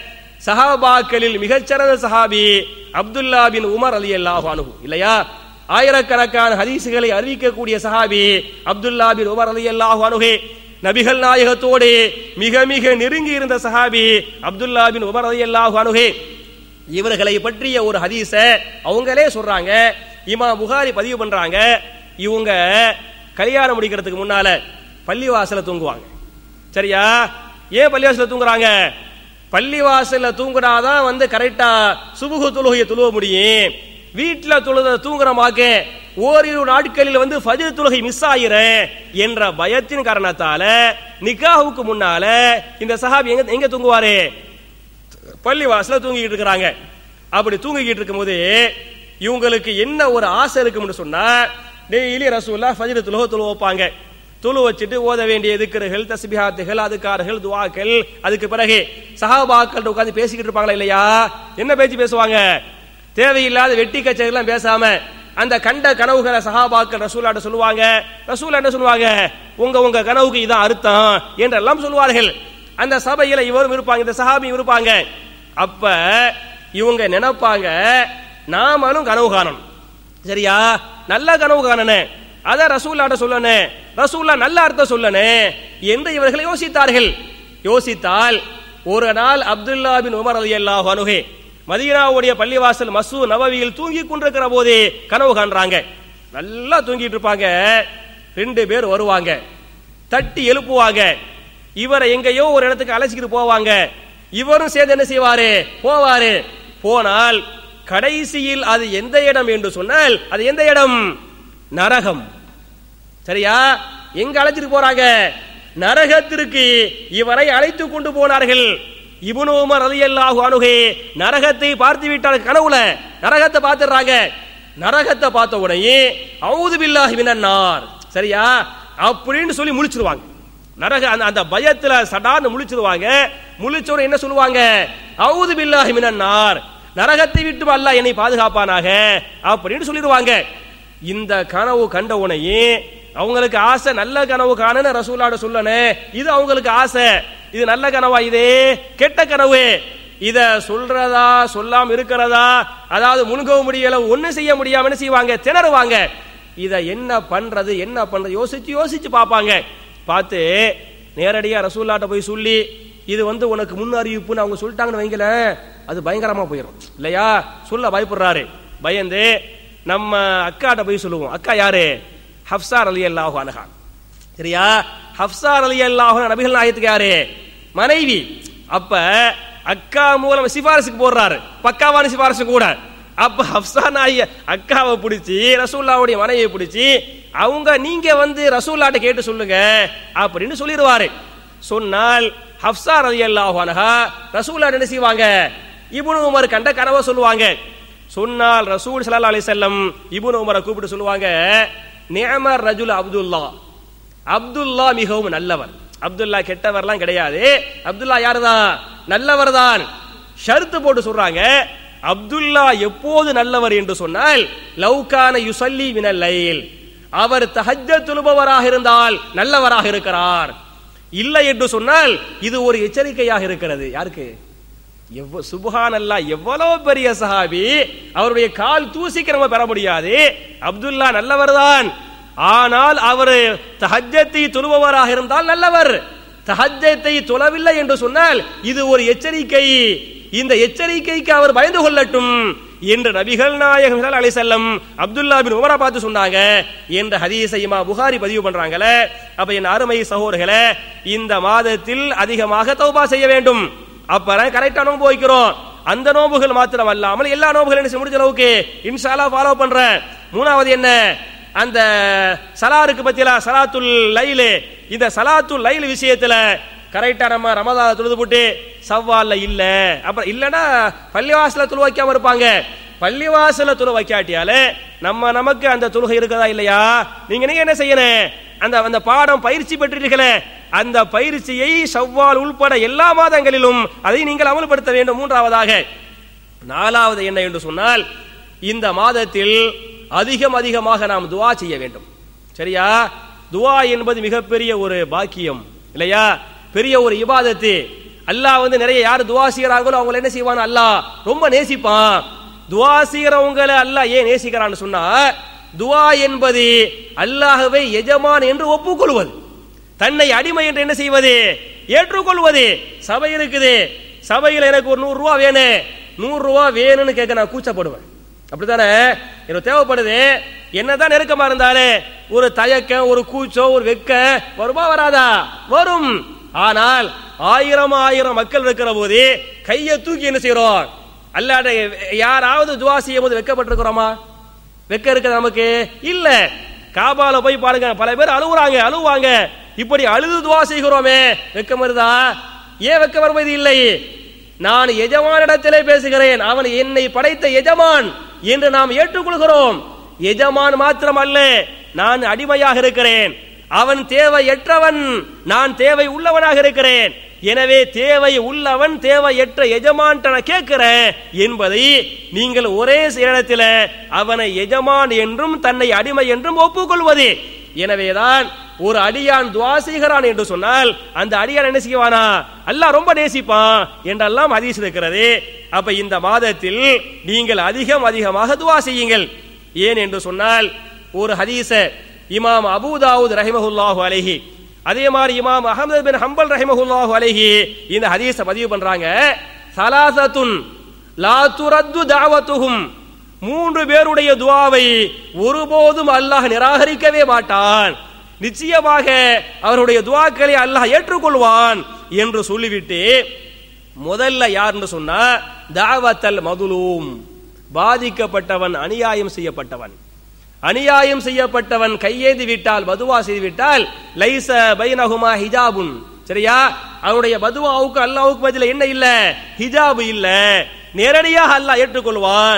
Speaker 2: சஹாபாக்களில் மிகச்சிறந்த சஹாபி அப்துல்லா பின் உமர் அலி அல்லாஹ் அனுகு இல்லையா ஆயிரக்கணக்கான ஹதீசுகளை அறிவிக்கக்கூடிய சஹாபி அப்துல்லா பின் உமர் அலி அல்லாஹ் அனுகே நபிகள் நாயகத்தோடு மிக மிக நெருங்கி இருந்த சஹாபி அப்துல்லா பின் உமர் அலி அல்லாஹ் அனுகே இவர்களை பற்றிய ஒரு ஹதீஸ அவங்களே சொல்றாங்க இமா புகாரி பதிவு பண்றாங்க இவங்க கல்யாணம் முடிக்கிறதுக்கு முன்னால பள்ளிவாசல தூங்குவாங்க சரியா ஏன் பள்ளிவாசல தூங்குறாங்க பள்ளிவாசல்ல தூங்குனாதான் வந்து கரெக்டா சுபுகு தொழுகையை தொழுவ முடியும் வீட்டுல தொழுத தூங்குறமாக்க ஓரிரு நாட்களில் வந்து ஃபஜ்ர் தொழுகை மிஸ் ஆயிரும் என்ற பயத்தின் காரணத்தால நிக்காஹுக்கு முன்னால இந்த சஹாபி எங்க எங்க தூங்குவாரு பள்ளி வாசல தூங்கிட்டு இருக்கிறாங்க அப்படி தூங்கிக்கிட்டு இருக்கும்போது இவங்களுக்கு என்ன ஒரு ஆசை இருக்கும்னு சொன்னா டெய்லி ரசூல்லா ஃபஜ்ர் தொழுக தொழு வைப்பாங்க தொழு வச்சுட்டு ஓத வேண்டிய எதுக்குறகள் தஸ்பிஹாத்துகள் அதுக்காரர்கள் துவாக்கள் அதுக்கு பிறகு சஹாபாக்கள் உட்கார்ந்து பேசிக்கிட்டு இருப்பாங்களா இல்லையா என்ன பேச்சு பேசுவாங்க தேவையில்லாத வெட்டி கச்சேரிலாம் பேசாம அந்த கண்ட கனவுகளை சஹாபாக்கள் ரசூலாட்ட சொல்லுவாங்க ரசூல் என்ன சொல்லுவாங்க உங்க உங்க கனவுக்கு இதான் அர்த்தம் என்றெல்லாம் சொல்லுவார்கள் அந்த சபையில இவரும் இருப்பாங்க இந்த சஹாபியும் இருப்பாங்க அப்ப இவங்க நினைப்பாங்க நாமளும் கனவு காணணும் சரியா நல்ல கனவு காணனே அத ரசூல்லாட்ட சொல்லனே ரசூல்லா நல்ல அர்த்தம் சொல்லனே என்று இவர்கள் யோசித்தார்கள் யோசித்தால் ஒரு நாள் அப்துல்லா பின் உமர் அலி அல்லாஹ் அனுகே மதீனாவுடைய பள்ளிவாசல் மசூ நபவியில் தூங்கி கொண்டிருக்கிற போதே கனவு காண்றாங்க நல்லா தூங்கிட்டு இருப்பாங்க ரெண்டு பேர் வருவாங்க தட்டி எழுப்புவாங்க இவரை எங்கேயோ ஒரு இடத்துக்கு அழைச்சிக்கிட்டு போவாங்க இவரும் சேர்ந்து என்ன செய்வாரு போவாரு போனால் கடைசியில் அது எந்த இடம் என்று சொன்னால் அது எந்த இடம் நரகம் சரியா எங்க அழைச்சிட்டு போறாங்க நரகத்திற்கு இவரை அழைத்து கொண்டு போனார்கள் இபுனு உமர் ரலியல்லாஹு அன்ஹு நரகத்தை பார்த்து விட்டார் கனவுல நரகத்தை பார்த்துறாங்க நரகத்தை பார்த்த உடனே அவுது பில்லாஹி மினன்னார் சரியா அப்படின்னு சொல்லி முழிச்சிருவாங்க நரக அந்த அந்த பயத்துல சடான்னு முழிச்சிருவாங்க முழிச்சோட என்ன சொல்லுவாங்க அவுது பில்லாஹி மினன் நார் நரகத்தை விட்டு அல்லாஹ் என்னை பாதுகாப்பானாக அப்படின்னு சொல்லிடுவாங்க இந்த கனவு கண்ட உடனே அவங்களுக்கு ஆசை நல்ல கனவு காணுன்னு ரசூலாட சொல்லனே இது அவங்களுக்கு ஆசை இது நல்ல கனவா இது கெட்ட கனவு இத சொல்றதா சொல்லாம இருக்கிறதா அதாவது முழுகவும் முடியல ஒண்ணு செய்ய முடியாம என்ன செய்வாங்க திணறுவாங்க இத என்ன பண்றது என்ன பண்றது யோசிச்சு யோசிச்சு பார்ப்பாங்க பார்த்து நேரடியா ரசூல்லாட்ட போய் சொல்லி இது வந்து உனக்கு முன் அறிவிப்புன்னு அவங்க சொல்லிட்டாங்கன்னு வைங்களேன் அது பயங்கரமா போயிடும் இல்லையா சொல்ல பயப்படுறாரு பயந்து நம்ம அக்காட்ட போய் சொல்லுவோம் அக்கா யாரு ஹப்சார் அலி அல்லாஹு அனஹா சரியா ஹப்சார் அலி அல்லாஹு நபிகள் நாயத்துக்கு யாரு மனைவி அப்ப அக்கா மூலம் சிபாரிசுக்கு போடுறாரு பக்காவான சிபாரிசு கூட அப்ப ஹப்சா நாய அக்காவை பிடிச்சி ரசூல்லாவுடைய மனைவியை பிடிச்சி அவங்க நீங்க வந்து ரசூல்லாட்ட கேட்டு சொல்லுங்க அப்படின்னு சொல்லிடுவாரு சொன்னால் ஹப்சா ரதி அல்லாஹு அனஹா ரசூல்லா என்ன செய்வாங்க இப்னு உமர் கண்ட கனவை சொல்லுவாங்க சொன்னால் ரசூல் ஸல்லல்லாஹு அலைஹி வஸல்லம் இப்னு உமரை கூப்பிட்டு சொல்லுவாங்க நிஅமர் ரஜுல் அப்துல்லா அப்துல்லா மிகவும் நல்லவர் அப்துல்லா கெட்டவர்லாம் கிடையாது அப்துல்லா யாருதான் நல்லவர் தான் ஷர்த்து போட்டு சொல்றாங்க அப்துல்லா எப்போது நல்லவர் என்று சொன்னால் லவ்கான யுசல்லி மினல் லைல் அவர் தஹஜ்ஜ தொழுபவராக இருந்தால் நல்லவராக இருக்கிறார் இல்லை என்று சொன்னால் இது ஒரு எச்சரிக்கையாக இருக்கிறது யாருக்கு எவ்வ சுபஹான் அல்லா எவ்வளவு பெரிய சஹாபி அவருடைய கால் தூசிக்கு நம்ம பெற முடியாது அப்துல்லா நல்லவர்தான் ஆனால் அவர் தஹஜத்தை தொழுபவராக இருந்தால் நல்லவர் தஹஜத்தை தொழவில்லை என்று சொன்னால் இது ஒரு எச்சரிக்கை இந்த எச்சரிக்கைக்கு அவர் பயந்து கொள்ளட்டும் என்று நபிகள் நாயகம் அலை செல்லம் அப்துல்லா பின் உமரா பார்த்து சொன்னாங்க என்ற ஹதீஸை இமா புகாரி பதிவு பண்றாங்களே அப்ப என் அருமை சகோதரர்களே இந்த மாதத்தில் அதிகமாக தௌபா செய்ய வேண்டும் அப்பறம் கரெக்டா நோன்பு வைக்கிறோம் அந்த நோம்புகள் மாத்திரம் அல்லாமல் எல்லா நோம்புகளும் என்ன செய்ய முடிஞ்ச அளவுக்கு இன்ஷாலா ஃபாலோ பண்றேன் மூணாவது என்ன அந்த சலாருக்கு பத்தியா சலாத்துல் லைலு இந்த சலாத்துல் லைல் விஷயத்துல கரெக்டா நம்ம ரமதான தொழுது போட்டு சவ்வால்ல இல்ல அப்புறம் இல்லனா பள்ளிவாசல தொழு வைக்காம இருப்பாங்க பள்ளிவாசல தொழு வைக்காட்டியால நம்ம நமக்கு அந்த தொழுகை இருக்குதா இல்லையா நீங்க நீங்க என்ன செய்யணும் அந்த அந்த பாடம் பயிற்சி பெற்றீர்களே அந்த பயிற்சியை சவ்வால் உள்பட எல்லா மாதங்களிலும் அதை நீங்கள் அமல்படுத்த வேண்டும் மூன்றாவதாக நாலாவது என்ன என்று சொன்னால் இந்த மாதத்தில் அதிகம் அதிகமாக நாம் துவா செய்ய வேண்டும் சரியா துவா என்பது மிகப்பெரிய ஒரு பாக்கியம் இல்லையா பெரிய ஒரு இபாதத்து அல்லாஹ் வந்து நிறைய யார் துவா செய்யறாங்களோ அவங்கள என்ன செய்வான் அல்லாஹ் ரொம்ப நேசிப்பான் துவா செய்யறவங்களை அல்லாஹ் ஏன் நேசிக்கிறான்னு சொன்னா துவா என்பது அல்லாஹ்வை எஜமான் என்று ஒப்புக்கொள்வது தன்னை அடிமை என்று என்ன செய்வது ஏற்றுக்கொள்வது சபை இருக்குது சபையில் எனக்கு ஒரு நூறு ரூபா வேணும் நூறு ரூபா வேணும்னு கேட்க நான் கூச்சப்படுவேன் அப்படித்தானே எனக்கு தேவைப்படுது என்னதான் நெருக்கமா இருந்தாலே ஒரு தயக்கம் ஒரு கூச்சம் ஒரு வெக்க வருமா வராதா வரும் ஆனால் ஆயிரம் ஆயிரம் மக்கள் இருக்கிற போது கையை தூக்கி என்ன செய்யறோம் அல்லாட யாராவது துவா செய்யும் போது வெக்கப்பட்டிருக்கிறோமா வெக்க இருக்கு நமக்கு இல்ல காபால போய் பாருங்க பல பேர் அழுகுறாங்க அழுவாங்க இப்படி அழுது துவா செய்கிறோமே வெக்கம் வருதா ஏன் வெக்க வருவது இல்லை நான் எஜமானிடத்திலே பேசுகிறேன் அவன் என்னை படைத்த எஜமான் என்று நாம் ஏற்றுக்கொள்கிறோம் எஜமான் மாத்திரம் அல்ல நான் அடிமையாக இருக்கிறேன் அவன் தேவையற்றவன் நான் தேவை உள்ளவனாக இருக்கிறேன் எனவே தேவை உள்ளவன் தேவையற்ற எஜமான் நான் கேட்கிறேன் என்பதை நீங்கள் ஒரே இடத்தில் அவனை எஜமான் என்றும் தன்னை அடிமை என்றும் ஒப்புக்கொள்வது எனவேதான் ஒரு அடியான் துவா செய்கிறான் என்று சொன்னால் அந்த அடியான் என்ன செய்வானா அல்லாஹ் ரொம்ப நேசிப்பான் என்றெல்லாம் ஹதீஸ் இருக்கிறது அப்ப இந்த மாதத்தில் நீங்கள் அதிகம் அதிகமாக துவா செய்யுங்கள் ஏன் என்று சொன்னால் ஒரு ஹதீஸ இமாம் அபூதாவுத் ரஹிமஹுல்லாஹு அலைஹி அதே மாதிரி இமாம் அகமது பின் ஹம்பல் ரஹிமஹுல்லாஹு அலைஹி இந்த ஹதீஸ பதிவு பண்றாங்க சலாசத்துன் லா துரத்து தாவத்துஹும் மூன்று பேருடைய துவாவை ஒருபோதும் அல்லாஹ் நிராகரிக்கவே மாட்டான் நிச்சயமாக அவருடைய துவாக்களை அல்லாஹ் ஏற்றுக்கொள்வான் என்று சொல்லிவிட்டு முதல்ல யாருன்னு சொன்னா தாவத்தல் மதுலூம் பாதிக்கப்பட்டவன் அநியாயம் செய்யப்பட்டவன் அநியாயம் செய்யப்பட்டவன் கையேந்தி விட்டால் பதுவா செய்து விட்டால் லைச பைனஹுமா ஹிஜாபுன் சரியா அவருடைய பதுவாவுக்கு அல்லாவுக்கு பதில என்ன இல்ல ஹிஜாபு இல்ல நேரடியாக அல்லாஹ் ஏற்றுக்கொள்வான்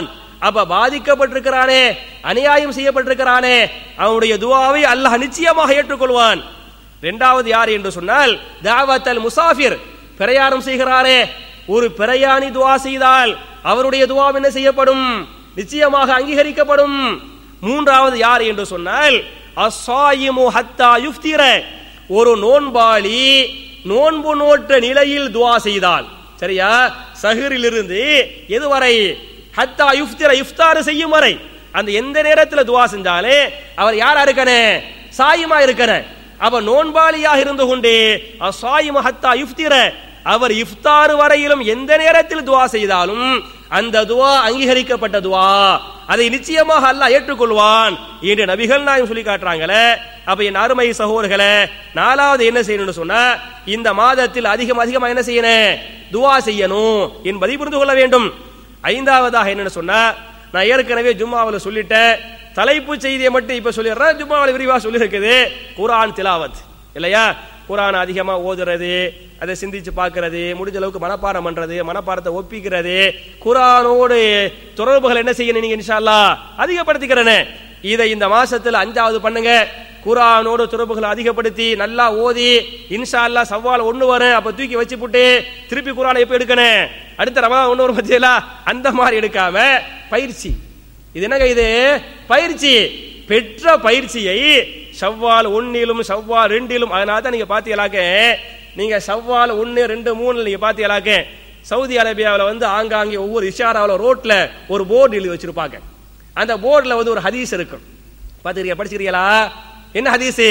Speaker 2: அப்ப பாதிக்கப்பட்டிருக்கிறானே அநியாயம் செய்யப்பட்டிருக்கிறானே அவனுடைய துவாவை அல்லாஹ் நிச்சயமாக ஏற்றுக்கொள்வான் இரண்டாவது யார் என்று சொன்னால் தாவத் அல் முசாஃபிர் பிரயாணம் செய்கிறாரே ஒரு பிரயாணி துவா செய்தால் அவருடைய துவா என்ன செய்யப்படும் நிச்சயமாக அங்கீகரிக்கப்படும் மூன்றாவது யார் என்று சொன்னால் அஸ்ஸாயிமு ஹத்தா யுஃப்திர ஒரு நோன்பாளி நோன்பு நோற்ற நிலையில் துவா செய்தால் சரியா சஹரிலிருந்து எதுவரை ஹத்தா யுஃப்திர இஃப்தார் செய்யும் வரை அந்த எந்த நேரத்தில் துவா செஞ்சாலே அவர் யாரா இருக்கனே சாயிமா இருக்கனே அவ நோன்பாளியாக இருந்து கொண்டு அசாயிம ஹத்தா யுஃப்திர அவர் இஃப்தார் வரையிலும் எந்த நேரத்தில் துவா செய்தாலும் அந்த துவா அங்கீகரிக்கப்பட்ட துவா அதை நிச்சயமாக அல்லாஹ் ஏற்றுக்கொள்வான் என்று நபிகள் நாயும் சொல்லி காட்டுறாங்களே அப்ப என் அருமை சகோதரர்களே நாலாவது என்ன செய்யணும்னு சொன்னா இந்த மாதத்தில் அதிகம் அதிகமா என்ன செய்யணும் துவா செய்யணும் என்பதை புரிந்து கொள்ள வேண்டும் ஐந்தாவதாக என்னன்னு சொன்னா நான் ஏற்கனவே ஜும்மாவில் சொல்லிட்டேன் தலைப்பு செய்தியை மட்டும் இப்ப சொல்லிடுறேன் ஜும்மாவில் விரிவா சொல்லியிருக்குது குரான் திலாவத் இல்லையா குரான் அதிகமா ஓதுறது அதை சிந்திச்சு பார்க்கிறது முடிஞ்ச அளவுக்கு மனப்பாடம் பண்றது மனப்பாடத்தை ஒப்பிக்கிறது குரானோடு தொடர்புகள் என்ன செய்யணும் நீங்க இன்ஷா அல்லாஹ் அதிகப்படுத்திக்கிறேன்னு இதை இந்த மாசத்துல அஞ்சாவது பண்ணுங்க குரானோடு தொடர்புகளை அதிகப்படுத்தி நல்லா ஓதி இன்ஷா அல்லாஹ் சவால் ஒண்ணு வரும் அப்ப தூக்கி வச்சு போட்டு திருப்பி குரானை எப்ப எடுக்கணும் அடுத்த ரமா ஒண்ணு வரும் பத்தியலா அந்த மாதிரி எடுக்காம பயிற்சி இது என்னங்க இது பயிற்சி பெற்ற பயிற்சியை செவ்வால் ஒன்னிலும் செவ்வால் ரெண்டிலும் அதனால தான் நீங்க பாத்தீங்களாக்க நீங்க செவ்வால் ஒன்னு ரெண்டு மூணு நீங்க பாத்தீங்களாக்க சவுதி அரேபியாவில் வந்து ஆங்காங்கே ஒவ்வொரு இஷாராவில் ரோட்ல ஒரு போர்டு எழுதி வச்சிருப்பாங்க அந்த போர்டுல வந்து ஒரு ஹதீஸ் இருக்கும் பாத்துக்கிறீங்க படிச்சிருக்கீங்களா என்ன ஹதீஸ்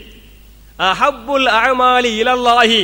Speaker 2: அஹப்புல் அமாலி இலல்லாஹி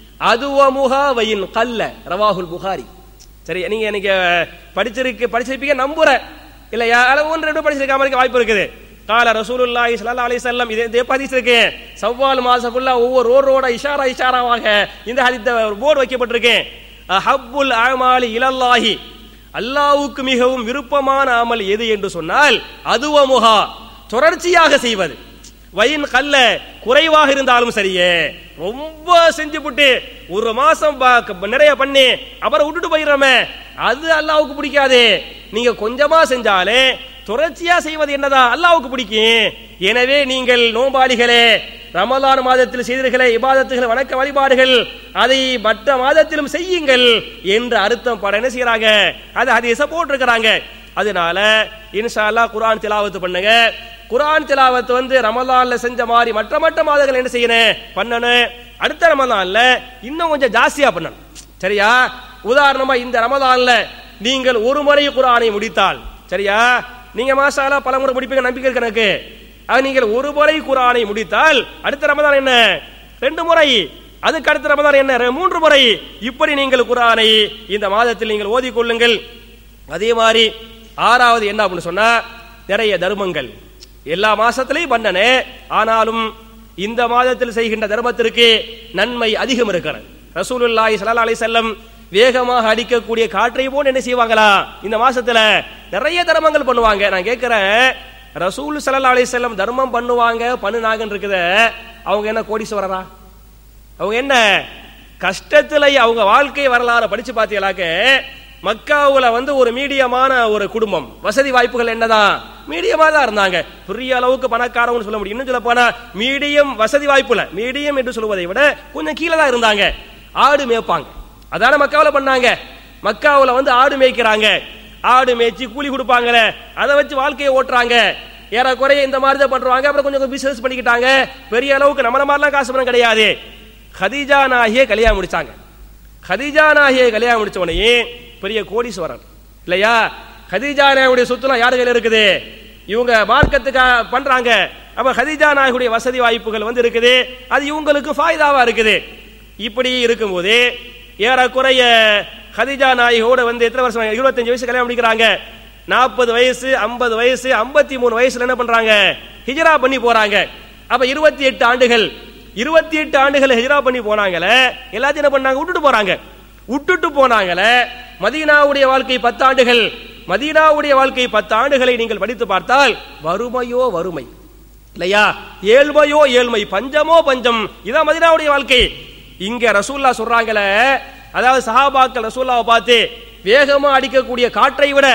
Speaker 2: அதுவமுகா வயின் கல்ல ரவாஹுல் புகாரி சரி நீங்க எனக்கு படிச்சிருக்கு படிச்சிருப்பீங்க நம்புறேன் இல்லையா அளவு ஒன்று ரெண்டு படிச்சிருக்காம இருக்க வாய்ப்பு இருக்குது கால ரசூலுல்லாஹி ஸல்லல்லாஹு அலைஹி வஸல்லம் இது இது ஹதீஸ் இருக்கு சவ்வால் மாசம் ஃபுல்லா ஒவ்வொரு ரோட் ரோட இஷாரா இஷாராவாக இந்த ஹதீஸ் ஒரு போர்டு வைக்கப்பட்டிருக்கு அஹப்புல் அமாலி இலல்லாஹி அல்லாஹ்வுக்கு மிகவும் விருப்பமான அமல் எது என்று சொன்னால் அதுவமுகா தொடர்ச்சியாக செய்வது வயின் கல்ல குறைவாக இருந்தாலும் சரியே ரொம்ப செஞ்சு விட்டு ஒரு மாசம் பா- நிறைய பண்ணி அப்புறம் விட்டுட்டு போயிடுறோமே அது அல்லாவுக்கு பிடிக்காது நீங்க கொஞ்சமா செஞ்சாலே தொடர்ச்சியா செய்வது என்னதா அல்லாவுக்கு பிடிக்கும் எனவே நீங்கள் நோம்பாளிகளே ரமலான் மாதத்தில் செய்தீர்களே இபாதத்துகள் வணக்க வழிபாடுகள் அதை மற்ற மாதத்திலும் செய்யுங்கள் என்று அர்த்தம் பட என்ன செய்யறாங்க அது ஹதீஸ போட்டிருக்கிறாங்க அதனால இன்ஷா அல்லாஹ் குர்ஆன் திலாவத்து பண்ணுங்க குர்ஆன் திலாவத்து வந்து ரமலான்ல செஞ்ச மாதிரி மற்ற மற்ற மாதங்கள் என்ன செய்யணும் பண்ணணும் அடுத்த ரமலான்ல இன்னும் கொஞ்சம் ஜாஸ்தியா பண்ணணும் சரியா உதாரணமா இந்த ரமலான்ல நீங்கள் ஒரு முறை குர்ஆனை முடித்தால் சரியா நீங்க மாசாலா பல முறை முடிப்பீங்க நம்பிக்கை இருக்கு எனக்கு அது நீங்கள் ஒரு முறை குர்ஆனை முடித்தால் அடுத்த ரமலான் என்ன ரெண்டு முறை அதுக்கு அடுத்த ரமலான் என்ன ரெ- மூன்று முறை இப்படி நீங்கள் குர்ஆனை இந்த மாதத்தில் நீங்கள் ஓதிக்கொள்ளுங்கள் அதே மாதிரி ஆறாவது என்ன அப்படின்னு சொன்னா நிறைய தர்மங்கள் எல்லா மாசத்திலையும் பண்ணனே ஆனாலும் இந்த மாதத்தில் செய்கின்ற தர்மத்திற்கு நன்மை அதிகம் இருக்கிறது ரசூலுல்லாஹி ஸல்லல்லாஹு அலைஹி வஸல்லம் வேகமாக அடிக்கக்கூடிய காற்றை போன்று என்ன செய்வாங்களா இந்த மாசத்துல நிறைய தர்மங்கள் பண்ணுவாங்க நான் கேட்கிறேன் ரசூல் ஸல்லல்லாஹு அலைஹி வஸல்லம் தர்மம் பண்ணுவாங்க பண்ணுனாங்கன்னு இருக்குதே அவங்க என்ன கோடீஸ்வரரா அவங்க என்ன கஷ்டத்துல அவங்க வாழ்க்கை வரலாறு படிச்சு பார்த்தீங்களாக்க மக்காவுல வந்து ஒரு மீடியமான ஒரு குடும்பம் வசதி வாய்ப்புகள் என்னதான் மீடியமா தான் இருந்தாங்க பெரிய அளவுக்கு பணக்காரவங்க சொல்ல முடியும் இன்னும் சொல்ல போனா மீடியம் வசதி வாய்ப்புல மீடியம் என்று சொல்வதை விட கொஞ்சம் கீழே தான் இருந்தாங்க ஆடு மேய்ப்பாங்க அதான மக்காவுல பண்ணாங்க மக்காவுல வந்து ஆடு மேய்க்கிறாங்க ஆடு மேய்ச்சி கூலி கொடுப்பாங்களே அதை வச்சு வாழ்க்கையை ஓட்டுறாங்க ஏறக்குறைய இந்த மாதிரி தான் பண்றாங்க அப்புறம் கொஞ்சம் பிசினஸ் பண்ணிக்கிட்டாங்க பெரிய அளவுக்கு நம்மள மாதிரிலாம் காசு பணம் கிடையாது ஹதீஜா நாகிய கல்யாணம் முடிச்சாங்க ஹதீஜா நாகிய கல்யாணம் முடிச்ச உடனே பெரிய கோடீஸ்வரர் இல்லையா ஹதீஜா நாயுடைய சொத்துலாம் யாரு கையில இருக்குது இவங்க மார்க்கத்துக்காக பண்றாங்க அப்ப ஹதீஜா நாயகுடைய வசதி வாய்ப்புகள் வந்து இருக்குது அது இவங்களுக்கு ஃபாய்தாவா இருக்குது இப்படி இருக்கும்போது ஏறக்குறைய ஹதீஜா நாயகோட வந்து எத்தனை வருஷம் இருபத்தஞ்சு வயசு கல்யாணம் முடிக்கிறாங்க நாற்பது வயசு ஐம்பது வயசு ஐம்பத்தி மூணு வயசுல என்ன பண்றாங்க ஹிஜ்ரா பண்ணி போறாங்க அப்ப இருபத்தி எட்டு ஆண்டுகள் இருபத்தி எட்டு ஆண்டுகள் ஹிஜ்ரா பண்ணி போனாங்களே எல்லாத்தையும் என்ன பண்ணாங்க விட்டுட்டு போறாங்க விட்டுட்டு போனாங்களே மதீனாவுடைய வாழ்க்கை பத்து ஆண்டுகள் மதீனாவுடைய வாழ்க்கை பத்து ஆண்டுகளை நீங்கள் படித்து பார்த்தால் வறுமையோ வறுமை இல்லையா ஏழ்மையோ ஏழ்மை பஞ்சமோ பஞ்சம் இதான் மதீனாவுடைய வாழ்க்கை இங்க ரசூல்லா சொல்றாங்களே அதாவது சஹாபாக்கள் ரசூல்லாவை பார்த்து வேகமா அடிக்கக்கூடிய காற்றை விட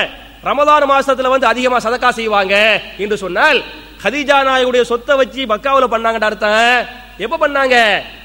Speaker 2: ரமதான் மாசத்துல வந்து அதிகமா சதக்கா செய்வாங்க என்று சொன்னால் ஹதீஜா நாயுடைய சொத்தை வச்சு மக்காவுல பண்ணாங்கன்னு அர்த்தம் எப்ப பண்ணாங்க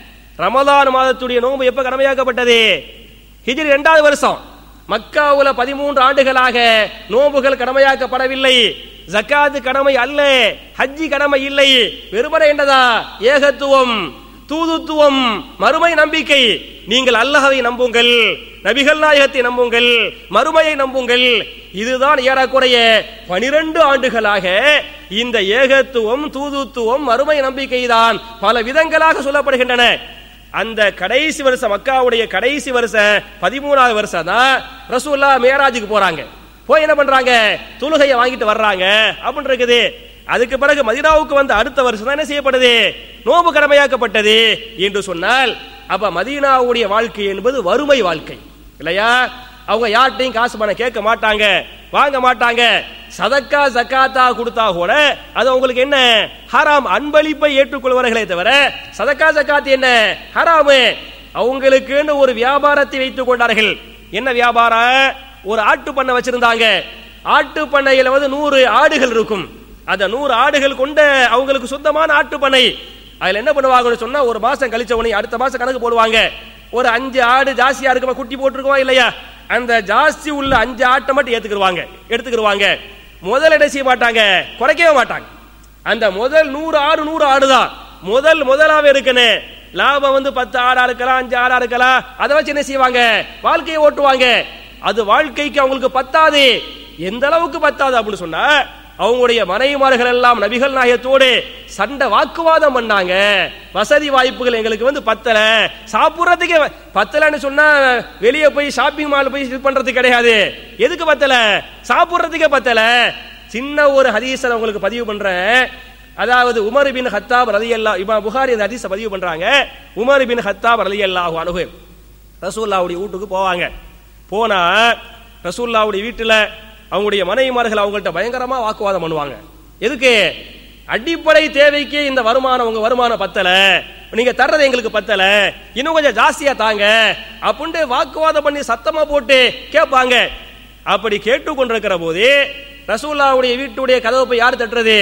Speaker 2: ரமதான் மாதத்துடைய நோன்பு எப்ப கடமையாக்கப்பட்டது ஹிஜ்ரி இரண்டாவது வருஷம் மக்காவுல பதிமூன்று ஆண்டுகளாக நோன்புகள் கடமையாக்கப்படவில்லை ஜக்காத்து கடமை அல்ல ஹஜ்ஜி கடமை இல்லை வெறுமனே என்னதா ஏகத்துவம் தூதுத்துவம் மறுமை நம்பிக்கை நீங்கள் அல்லாஹ்வை நம்புங்கள் நபிகள் நாயகத்தை நம்புங்கள் மறுமையை நம்புங்கள் இதுதான் ஏறக்குறைய பனிரெண்டு ஆண்டுகளாக இந்த ஏகத்துவம் தூதுத்துவம் மறுமை நம்பிக்கை தான் பல விதங்களாக சொல்லப்படுகின்றன அந்த கடைசி வருஷம் மக்காவுடைய கடைசி வருஷம் பதிமூணாவது வருஷம் தான் ரசூல்லா மேராஜுக்கு போறாங்க போய் என்ன பண்றாங்க தொழுகையை வாங்கிட்டு வர்றாங்க அப்படின்னு இருக்குது அதுக்கு பிறகு மதினாவுக்கு வந்த அடுத்த வருஷம் தான் என்ன செய்யப்படுது நோம்பு கடமையாக்கப்பட்டது என்று சொன்னால் அப்ப மதீனாவுடைய வாழ்க்கை என்பது வறுமை வாழ்க்கை இல்லையா அவங்க யார்கிட்டையும் காசு பணம் கேட்க மாட்டாங்க வாங்க மாட்டாங்க சதக்கா ஜக்காத்தா கொடுத்தா கூட அது உங்களுக்கு என்ன ஹராம் அன்பளிப்பை ஏற்றுக்கொள்வார்களே தவிர சதக்கா ஜக்காத் என்ன ஹராமு அவங்களுக்குன்னு ஒரு வியாபாரத்தை வைத்துக் கொண்டார்கள் என்ன வியாபாரம் ஒரு ஆட்டு பண்ணை வச்சிருந்தாங்க ஆட்டு பண்ணையில வந்து நூறு ஆடுகள் இருக்கும் அந்த நூறு ஆடுகள் கொண்ட அவங்களுக்கு சொந்தமான ஆட்டு பண்ணை அதுல என்ன பண்ணுவாங்கன்னு சொன்னா ஒரு மாசம் கழிச்ச உடனே அடுத்த மாசம் கணக்கு போடுவாங்க ஒரு அஞ்சு ஆடு ஜாஸ்தியா இருக்குமா குட்டி போட்டிருக்குமா இல்லையா அந்த ஜாஸ்தி உள்ள அஞ்சு ஆட்டை மட்டும் ஏத்துக்கிடுவாங்க எடுத்துக்கிடுவாங்க முதல் என்ன செய்ய மாட்டாங்க குறைக்கவே மாட்டாங்க அந்த முதல் நூறு ஆடு நூறு ஆடு தான் முதல் முதலாவே இருக்குன்னு லாபம் வந்து பத்து ஆடா இருக்கலாம் அஞ்சு ஆடா இருக்கலாம் அதை வச்சு என்ன செய்வாங்க வாழ்க்கையை ஓட்டுவாங்க அது வாழ்க்கைக்கு அவங்களுக்கு பத்தாது எந்த அளவுக்கு பத்தாது அப்படின்னு சொன்னா அவங்களுடைய மனைவிமார்கள் எல்லாம் நபிகள் நாயகத்தோடு சண்டை வாக்குவாதம் பண்ணாங்க வசதி வாய்ப்புகள் எங்களுக்கு வந்து பத்தல சாப்பிடுறதுக்கே வ- பத்தலன்னு சொன்னா வெளியே போய் ஷாப்பிங் மால் போய் இது பண்றது கிடையாது எதுக்கு பத்தல சாப்பிடுறதுக்கே பத்தல சின்ன ஒரு ஹதீஸை உங்களுக்கு பதிவு பண்றேன் அதாவது உமர் பின் ஹத்தாப் ரலியல்லா இமா புகாரி அந்த ஹதீஸை பதிவு பண்றாங்க உமர் பின் ஹத்தாப் ரலியல்லாஹு அன்ஹு ரசூல்லாவுடைய வீட்டுக்கு போவாங்க போனா ரசூல்லாவுடைய வீட்டுல அவங்களுடைய மனைவிமார்கள் அவங்கள்ட்ட பயங்கரமா வாக்குவாதம் பண்ணுவாங்க எதுக்கு அடிப்படை தேவைக்கு இந்த வருமானம் உங்க வருமானம் பத்தல நீங்க தர்றது எங்களுக்கு பத்தல இன்னும் கொஞ்சம் ஜாஸ்தியா தாங்க அப்படின்ட்டு வாக்குவாதம் பண்ணி சத்தமா போட்டு கேட்பாங்க அப்படி கேட்டு கொண்டிருக்கிற போது ரசூல்லாவுடைய வீட்டுடைய கதவை போய் யார் தட்டுறது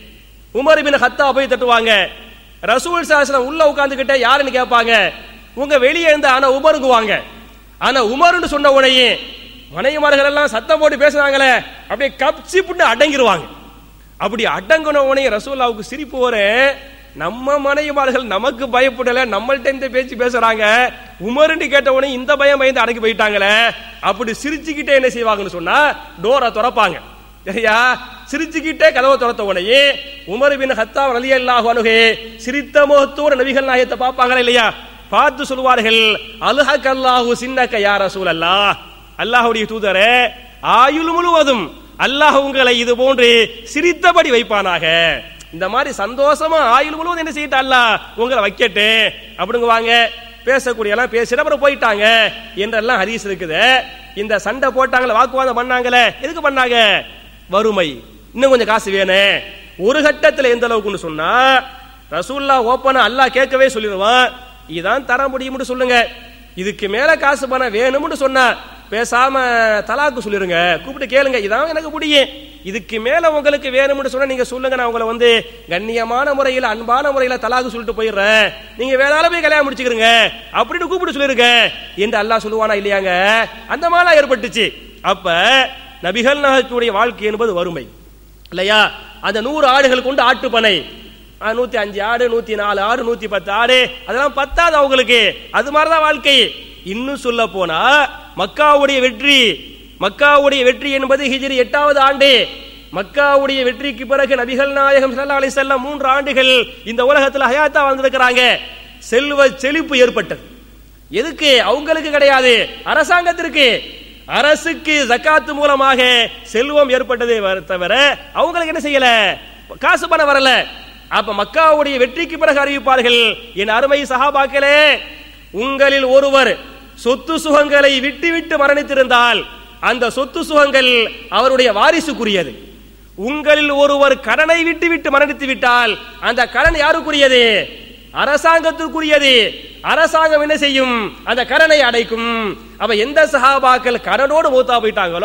Speaker 2: உமர் பின் ஹத்தா போய் தட்டுவாங்க ரசூல் சாஸ்திரம் உள்ள உட்கார்ந்துகிட்ட யாருன்னு கேட்பாங்க உங்க வெளியே இருந்து ஆனா உமருங்குவாங்க ஆனா உமர்னு சொன்ன உடனே மனைவிமார்கள் எல்லாம் சத்தம் போட்டு பேசுறாங்களே அப்படியே கப்சி புட்டு அடங்கிருவாங்க அப்படி அடங்கின உடனே ரசூல்லாவுக்கு சிரிப்பு வரும் நம்ம மனைவிமார்கள் நமக்கு பயப்படல நம்மள்ட்ட இந்த பேச்சு பேசுறாங்க உமருன்னு கேட்ட உடனே இந்த பயம் பயந்து அடங்கி போயிட்டாங்களே அப்படி சிரிச்சுக்கிட்டே என்ன செய்வாங்கன்னு சொன்னா டோரை திறப்பாங்க சரியா சிரிச்சுக்கிட்டே கதவை திறத்த உடனே உமர் பின் ஹத்தா ரலியல்லாஹு அன்ஹு சிரித்த முகத்தோட நபிகள் நாயத்தை பார்ப்பாங்களா இல்லையா பார்த்து சொல்வார்கள் அல்ஹக் அல்லாஹு சின்னக்க யா ரசூலல்லாஹ் அல்லாஹ்வுடைய தூதரே ஆயுள் முழுவதும் அல்லாஹ் உங்களை இது போன்று சிரித்தபடி வைப்பானாக இந்த மாதிரி சந்தோஷமா ஆயுள் முழுவதும் என்ன செய்யிட்டு அல்லாஹ் உங்களை வைக்கட்டு அப்படிங்குவாங்க பேசக்கூடிய எல்லாம் பேசிட்டு அப்புறம் போயிட்டாங்க என்றெல்லாம் ஹதீஸ் இருக்குது இந்த சண்டை போட்டாங்களே வாக்குவாதம் பண்ணாங்களே எதுக்கு பண்ணாங்க வறுமை இன்னும் கொஞ்சம் காசு வேணும் ஒரு கட்டத்தில் எந்த அளவுக்குன்னு சொன்னா ரசூல்லா ஓப்பனா அல்லாஹ் கேட்கவே சொல்லிடுவான் இதான் தர முடியும்னு சொல்லுங்க இதுக்கு மேல காசு பணம் வேணும்னு சொன்னா பேசாம தலாக்கு சொல்லிருங்க கூப்பிட்டு கேளுங்க இதான் எனக்கு முடியும் இதுக்கு மேல உங்களுக்கு வேணும்னு சொன்னா நீங்க சொல்லுங்க நான் உங்களை வந்து கண்ணியமான முறையில் அன்பான முறையில தலாக்கு சொல்லிட்டு போயிடுறேன் நீங்க வேணாலும் போய் கல்யாணம் முடிச்சுக்கிறீங்க அப்படின்னு கூப்பிட்டு சொல்லிருங்க என்று அல்லாஹ் சொல்லுவானா இல்லையாங்க அந்த மாதிரிலாம் ஏற்பட்டுச்சு அப்ப நபிகள் நாயகத்துடைய வாழ்க்கை என்பது வறுமை இல்லையா அந்த நூறு ஆடுகள் கொண்டு ஆட்டு பனை ஆ, நூத்தி அஞ்சு ஆடு நூத்தி நாலு ஆடு நூத்தி பத்து ஆடு அதெல்லாம் பத்தாது அவங்களுக்கு அது மாதிரிதான் வாழ்க்கை இன்னும் சொல்ல போனா மக்காவுடைய வெற்றி மக்காவுடைய வெற்றி என்பது ஹிஜ்ரி எட்டாவது ஆண்டு மக்காவுடைய வெற்றிக்கு பிறகு நபிகள் நாயகம் ஸல்லல்லாஹு அலைஹி வஸல்லம் மூன்று ஆண்டுகள் இந்த உலகத்துல ஹயாத்தா வாழ்ந்திருக்கிறாங்க செல்வ செழிப்பு ஏற்பட்டது எதுக்கு அவங்களுக்கு கிடையாது அரசாங்கத்திற்கு அரசுக்கு ஜக்காத்து மூலமாக செல்வம் ஏற்பட்டதே வர- தவிர அவங்களுக்கு என்ன செய்யல காசு பணம் வரல அப்ப மக்காவுடைய வெற்றிக்கு பிறகு அறிவிப்பார்கள் என் அருமை சஹாபாக்களே உங்களில் ஒருவர் சொத்து சுகங்களை விட்டு விட்டு மரணித்திருந்தால் அந்த சொத்து சுகங்கள் அவருடைய வாரிசுக்குரியது உங்களில் ஒருவர் கடனை விட்டு விட்டு மரணித்து விட்டால் அந்த கடன் யாருக்குரியது அரசாங்கத்திற்குரியது அரசாங்கம் என்ன செய்யும் அந்த கடனை அடைக்கும் அப்ப எந்த சஹாபாக்கள் கடனோடு மூத்தா போயிட்டாங்களோ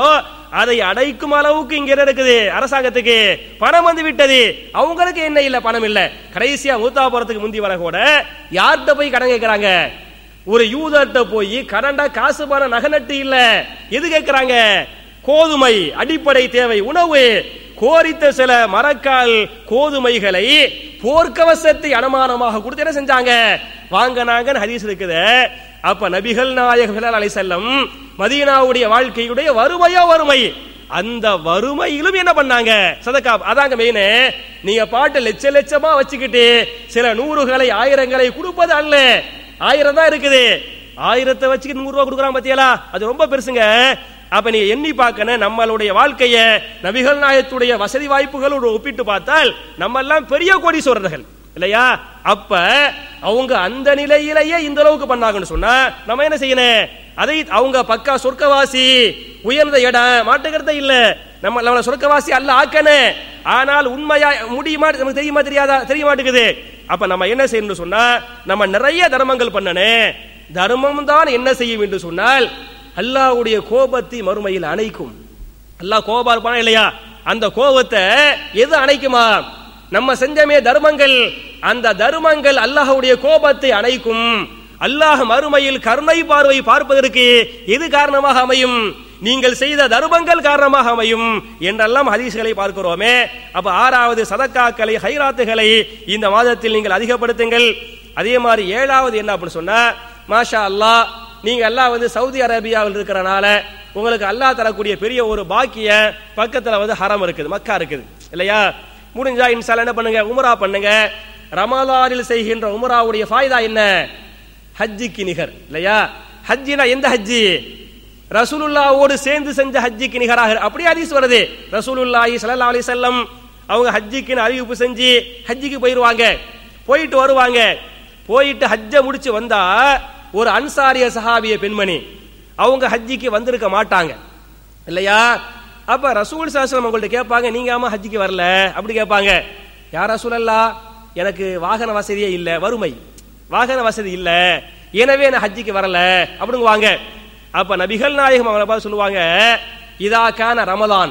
Speaker 2: அதை அடைக்கும் அளவுக்கு இங்க என்ன இருக்குது அரசாங்கத்துக்கு பணம் வந்து விட்டது அவங்களுக்கு என்ன இல்ல பணம் இல்ல கடைசியா மூத்தா போறதுக்கு முந்தி வர கூட யார்கிட்ட போய் கடன் கேட்கறாங்க ஒரு யூதர்கிட்ட போய் கடன்டா காசு பணம் நகை நட்டு இல்ல எது கேட்கறாங்க கோதுமை அடிப்படை தேவை உணவு கோரித்த சில மரக்கால் கோதுமைகளை போர்க்கவசத்தை அனுமானமாக கொடுத்து என்ன செஞ்சாங்க வாங்கினாங்க ஹதீஸ் இருக்குது அப்ப நபிகள் நாயகம் அலை செல்லம் மதீனாவுடைய வாழ்க்கையுடைய வறுமையோ வறுமை அந்த வறுமையிலும் என்ன பண்ணாங்க சதக்கா அதாங்க மெயின் நீங்க பாட்டு லட்ச லட்சமா வச்சுக்கிட்டு சில நூறுகளை ஆயிரங்களை கொடுப்பது அல்ல ஆயிரம் தான் இருக்குது ஆயிரத்தை வச்சுக்கிட்டு நூறு ரூபாய் கொடுக்குறாங்க பாத்தியலா அது ரொம்ப பெருசுங்க அப்ப நீங்க எண்ணி பார்க்கணும் நம்மளுடைய வாழ்க்கைய நபிகள் நாயத்துடைய வசதி வாய்ப்புகளோடு ஒப்பிட்டு பார்த்தால் நம்ம எல்லாம் பெரிய கோடீஸ்வரர்கள் இல்லையா அப்ப அவங்க அந்த நிலையிலேயே இந்த அளவுக்கு பண்ணாங்கன்னு சொன்னா நம்ம என்ன செய்யணும் அதை அவங்க பக்கா சொர்க்கவாசி உயர்ந்த இடம் மாட்டுக்கிறதே இல்ல நம்ம நம்மள சொர்க்கவாசி அல்ல ஆக்கணும் ஆனால் உண்மையா முடியுமா நமக்கு தெரியுமா தெரியாதா தெரிய மாட்டேங்குது அப்ப நம்ம என்ன செய்யணும்னு சொன்னா நம்ம நிறைய தர்மங்கள் பண்ணணும் தர்மம் தான் என்ன செய்யும் என்று சொன்னால் அல்லாஹ்வுடைய கோபத்தை மறுமையில் அணைக்கும் அல்லாஹ் கோபா இருப்பானா இல்லையா அந்த கோபத்தை எது அணைக்குமா நம்ம செஞ்சமே தர்மங்கள் அந்த தர்மங்கள் அல்லாஹ்வுடைய கோபத்தை அணைக்கும் அல்லாஹ் மறுமையில் கருணை பார்வை பார்ப்பதற்கு எது காரணமாக அமையும் நீங்கள் செய்த தர்மங்கள் காரணமாக அமையும் என்றெல்லாம் ஹதீஸ்களை பார்க்கிறோமே அப்ப ஆறாவது சதக்காக்களை ஹைராத்துகளை இந்த மாதத்தில் நீங்கள் அதிகப்படுத்துங்கள் அதே மாதிரி ஏழாவது என்ன அப்படின்னு சொன்னா மாஷா அல்லாஹ் நீங்க எல்லாம் வந்து சவுதி அரேபியாவில் இருக்கிறனால உங்களுக்கு அல்லாஹ் தரக்கூடிய பெரிய ஒரு பாக்கிய பக்கத்துல வந்து ஹரம் இருக்குது மக்கா இருக்குது இல்லையா முடிஞ்சா இன்சால என்ன பண்ணுங்க உமரா பண்ணுங்க ரமலானில் செய்கின்ற உமராவுடைய ஃபாய்தா என்ன ஹஜ்ஜிக்கு நிகர் இல்லையா ஹஜ்ஜினா எந்த ஹஜ்ஜி ரசூலுல்லாவோடு சேர்ந்து செஞ்ச ஹஜ்ஜிக்கு நிகராக அப்படியே ஹதீஸ் வருது ரசூலுல்லாஹி ஸல்லல்லாஹு அலைஹி வஸல்லம் அவங்க ஹஜ்ஜிக்குன்னு அறிவிப்பு செஞ்சு ஹஜ்ஜிக்கு போயிருவாங்க போயிட்டு வருவாங்க போயிட்டு ஹஜ்ஜை முடிச்சு வந்தா ஒரு அன்சாரிய சஹாபிய பெண்மணி அவங்க ஹஜ்ஜிக்கு வந்திருக்க மாட்டாங்க இல்லையா அப்ப ரசூல் சாஸ்திரம் உங்கள்ட்ட கேட்பாங்க நீங்க ஆமா ஹஜ்ஜிக்கு வரல அப்படி கேட்பாங்க யார் ரசூலல்லா எனக்கு வாகன வசதியே இல்ல வறுமை வாகன வசதி இல்ல எனவே நான் ஹஜ்ஜிக்கு வரல அப்படிங்குவாங்க அப்ப நபிகள் நாயகம் அவங்கள பார்த்து சொல்லுவாங்க இதா கான ரமலான்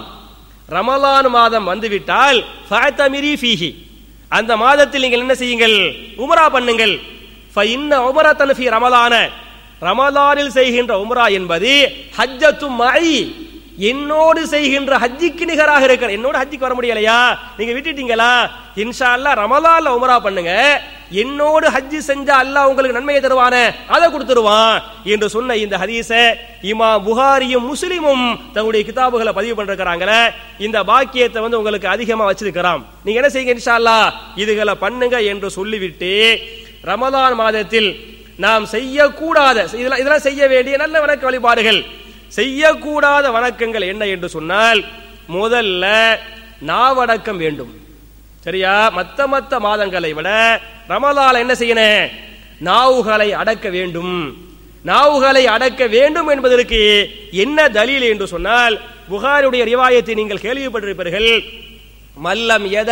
Speaker 2: ரமலான் மாதம் வந்துவிட்டால் ஃபஅத்தமிரி ஃபீஹி அந்த மாதத்தில் நீங்கள் என்ன செய்யுங்கள் உம்ரா பண்ணுங்கள் ஃபஇன்ன உம்ரத்தன் ஃபீ ரமலான ரமலானில் செய்கின்ற உம்ரா என்பது ஹஜ்ஜத்து மை என்னோடு செய்கின்ற ஹஜ்ஜிக்கு நிகராக இருக்கிற என்னோட ஹஜ்ஜிக்கு வர முடியலையா நீங்க விட்டுட்டீங்களா இன்ஷா அல்லாஹ் ரமலான்ல உம்ரா பண்ணுங்க என்னோடு ஹஜ்ஜி செஞ்சா அல்லாஹ் உங்களுக்கு நன்மையை தருவானே அதை கொடுத்துருவான் என்று சொன்ன இந்த ஹதீஸ இமா புகாரியும் முஸ்லிமும் தங்களுடைய கிதாபுகளை பதிவு பண்ணிருக்கிறாங்களே இந்த பாக்கியத்தை வந்து உங்களுக்கு அதிகமா வச்சிருக்கிறான் நீங்க என்ன செய்யுங்க இன்ஷா அல்லாஹ் இதுகளை பண்ணுங்க என்று சொல்லிவிட்டு ரமலான் மாதத்தில் நாம் செய்யக்கூடாத இதெல்லாம் இதெல்லாம் செய்ய வேண்டிய நல்ல வணக்க வழிபாடுகள் செய்யக்கூடாத வணக்கங்கள் என்ன என்று சொன்னால் முதல்ல நாவடக்கம் வேண்டும் சரியா மத்த மத்த மாதங்களை விட ரமலால என்ன செய்யணும் நாவுகளை அடக்க வேண்டும் நாவுகளை அடக்க வேண்டும் என்பதற்கு என்ன தலீல் என்று சொன்னால் புகாருடைய ரிவாயத்தை நீங்கள் கேள்விப்பட்டிருப்பீர்கள் மல்லம் எத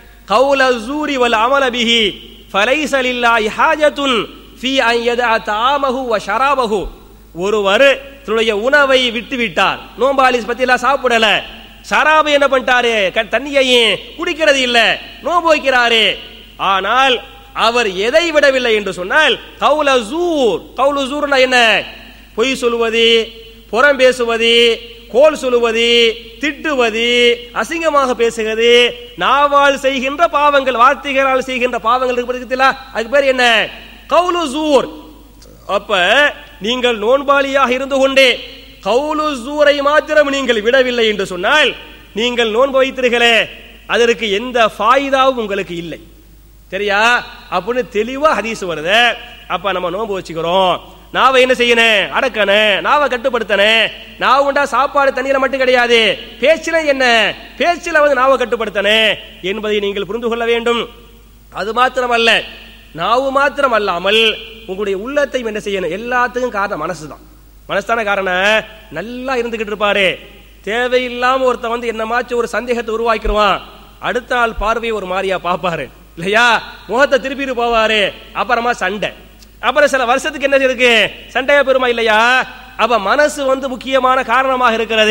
Speaker 2: கௌல ஜூரி வல் அமல பிஹி ஃபலைஸ லில்லாஹி ஹாஜத்துன் ஃபீ அன் யதஅ தஆமஹு வ ஷராபஹு ஒருவர் தன்னுடைய உணவை விட்டு விட்டார் நோம்பாலிஸ் பத்தி எல்லாம் சாப்பிடல சராபு என்ன பண்ணிட்டாரு க- தண்ணியையும் குடிக்கிறது இல்ல நோன்பு வைக்கிறாரு ஆனால் அவர் எதை விடவில்லை என்று சொன்னால் கவுல ஜூர் கவுல ஜூர்னா என்ன பொய் சொல்லுவது புறம் பேசுவது கோல் சொல்லுவது திட்டுவது அசிங்கமாக பேசுகிறது நாவால் செய்கின்ற பாவங்கள் வார்த்தைகளால் செய்கின்ற பாவங்கள் இருக்கு பார்த்தீங்களா? அதுக்கு பேர் என்ன கவுலு ஜூர் அப்ப நீங்கள் நோன்பாளியாக இருந்து கொண்டே கவுலு ஜூரை மாத்திரம் நீங்கள் விடவில்லை என்று சொன்னால் நீங்கள் நோன்பு வைத்தீர்களே அதற்கு எந்த ஃபாயிதாவும் உங்களுக்கு இல்லை சரியா அப்படின்னு தெளிவா ஹதீஸ் வருது அப்ப நம்ம நோன்பு வச்சுக்கிறோம் நாவை என்ன செய்யணும் அடக்கணும் நாவை கட்டுப்படுத்தணும் நாவு உண்டா சாப்பாடு தண்ணீரை மட்டும் கிடையாது பேச்சில என்ன பேச்சில வந்து நாவை கட்டுப்படுத்தணும் என்பதை நீங்கள் புரிந்து கொள்ள வேண்டும் அது மாத்திரமல்ல நாவு மாத்திரம் அல்லாமல் உங்களுடைய உள்ளத்தையும் என்ன செய்யணும் எல்லாத்துக்கும் காரணம் மனசுதான் மனசுதான காரணம் நல்லா இருந்துகிட்டு இருப்பாரு தேவையில்லாம ஒருத்தன் வந்து என்னமாச்சும் ஒரு சந்தேகத்தை உருவாக்கிடுவான் அடுத்த ஆள் பார்வையை ஒரு மாதிரியா பாப்பாரு இல்லையா முகத்தை திருப்பிட்டு போவாரு அப்புறமா சண்டை அப்புறம் சில வருஷத்துக்கு என்ன இருக்கு சண்டையா பெருமா இல்லையா அப்ப மனசு வந்து முக்கியமான காரணமாக இருக்கிறது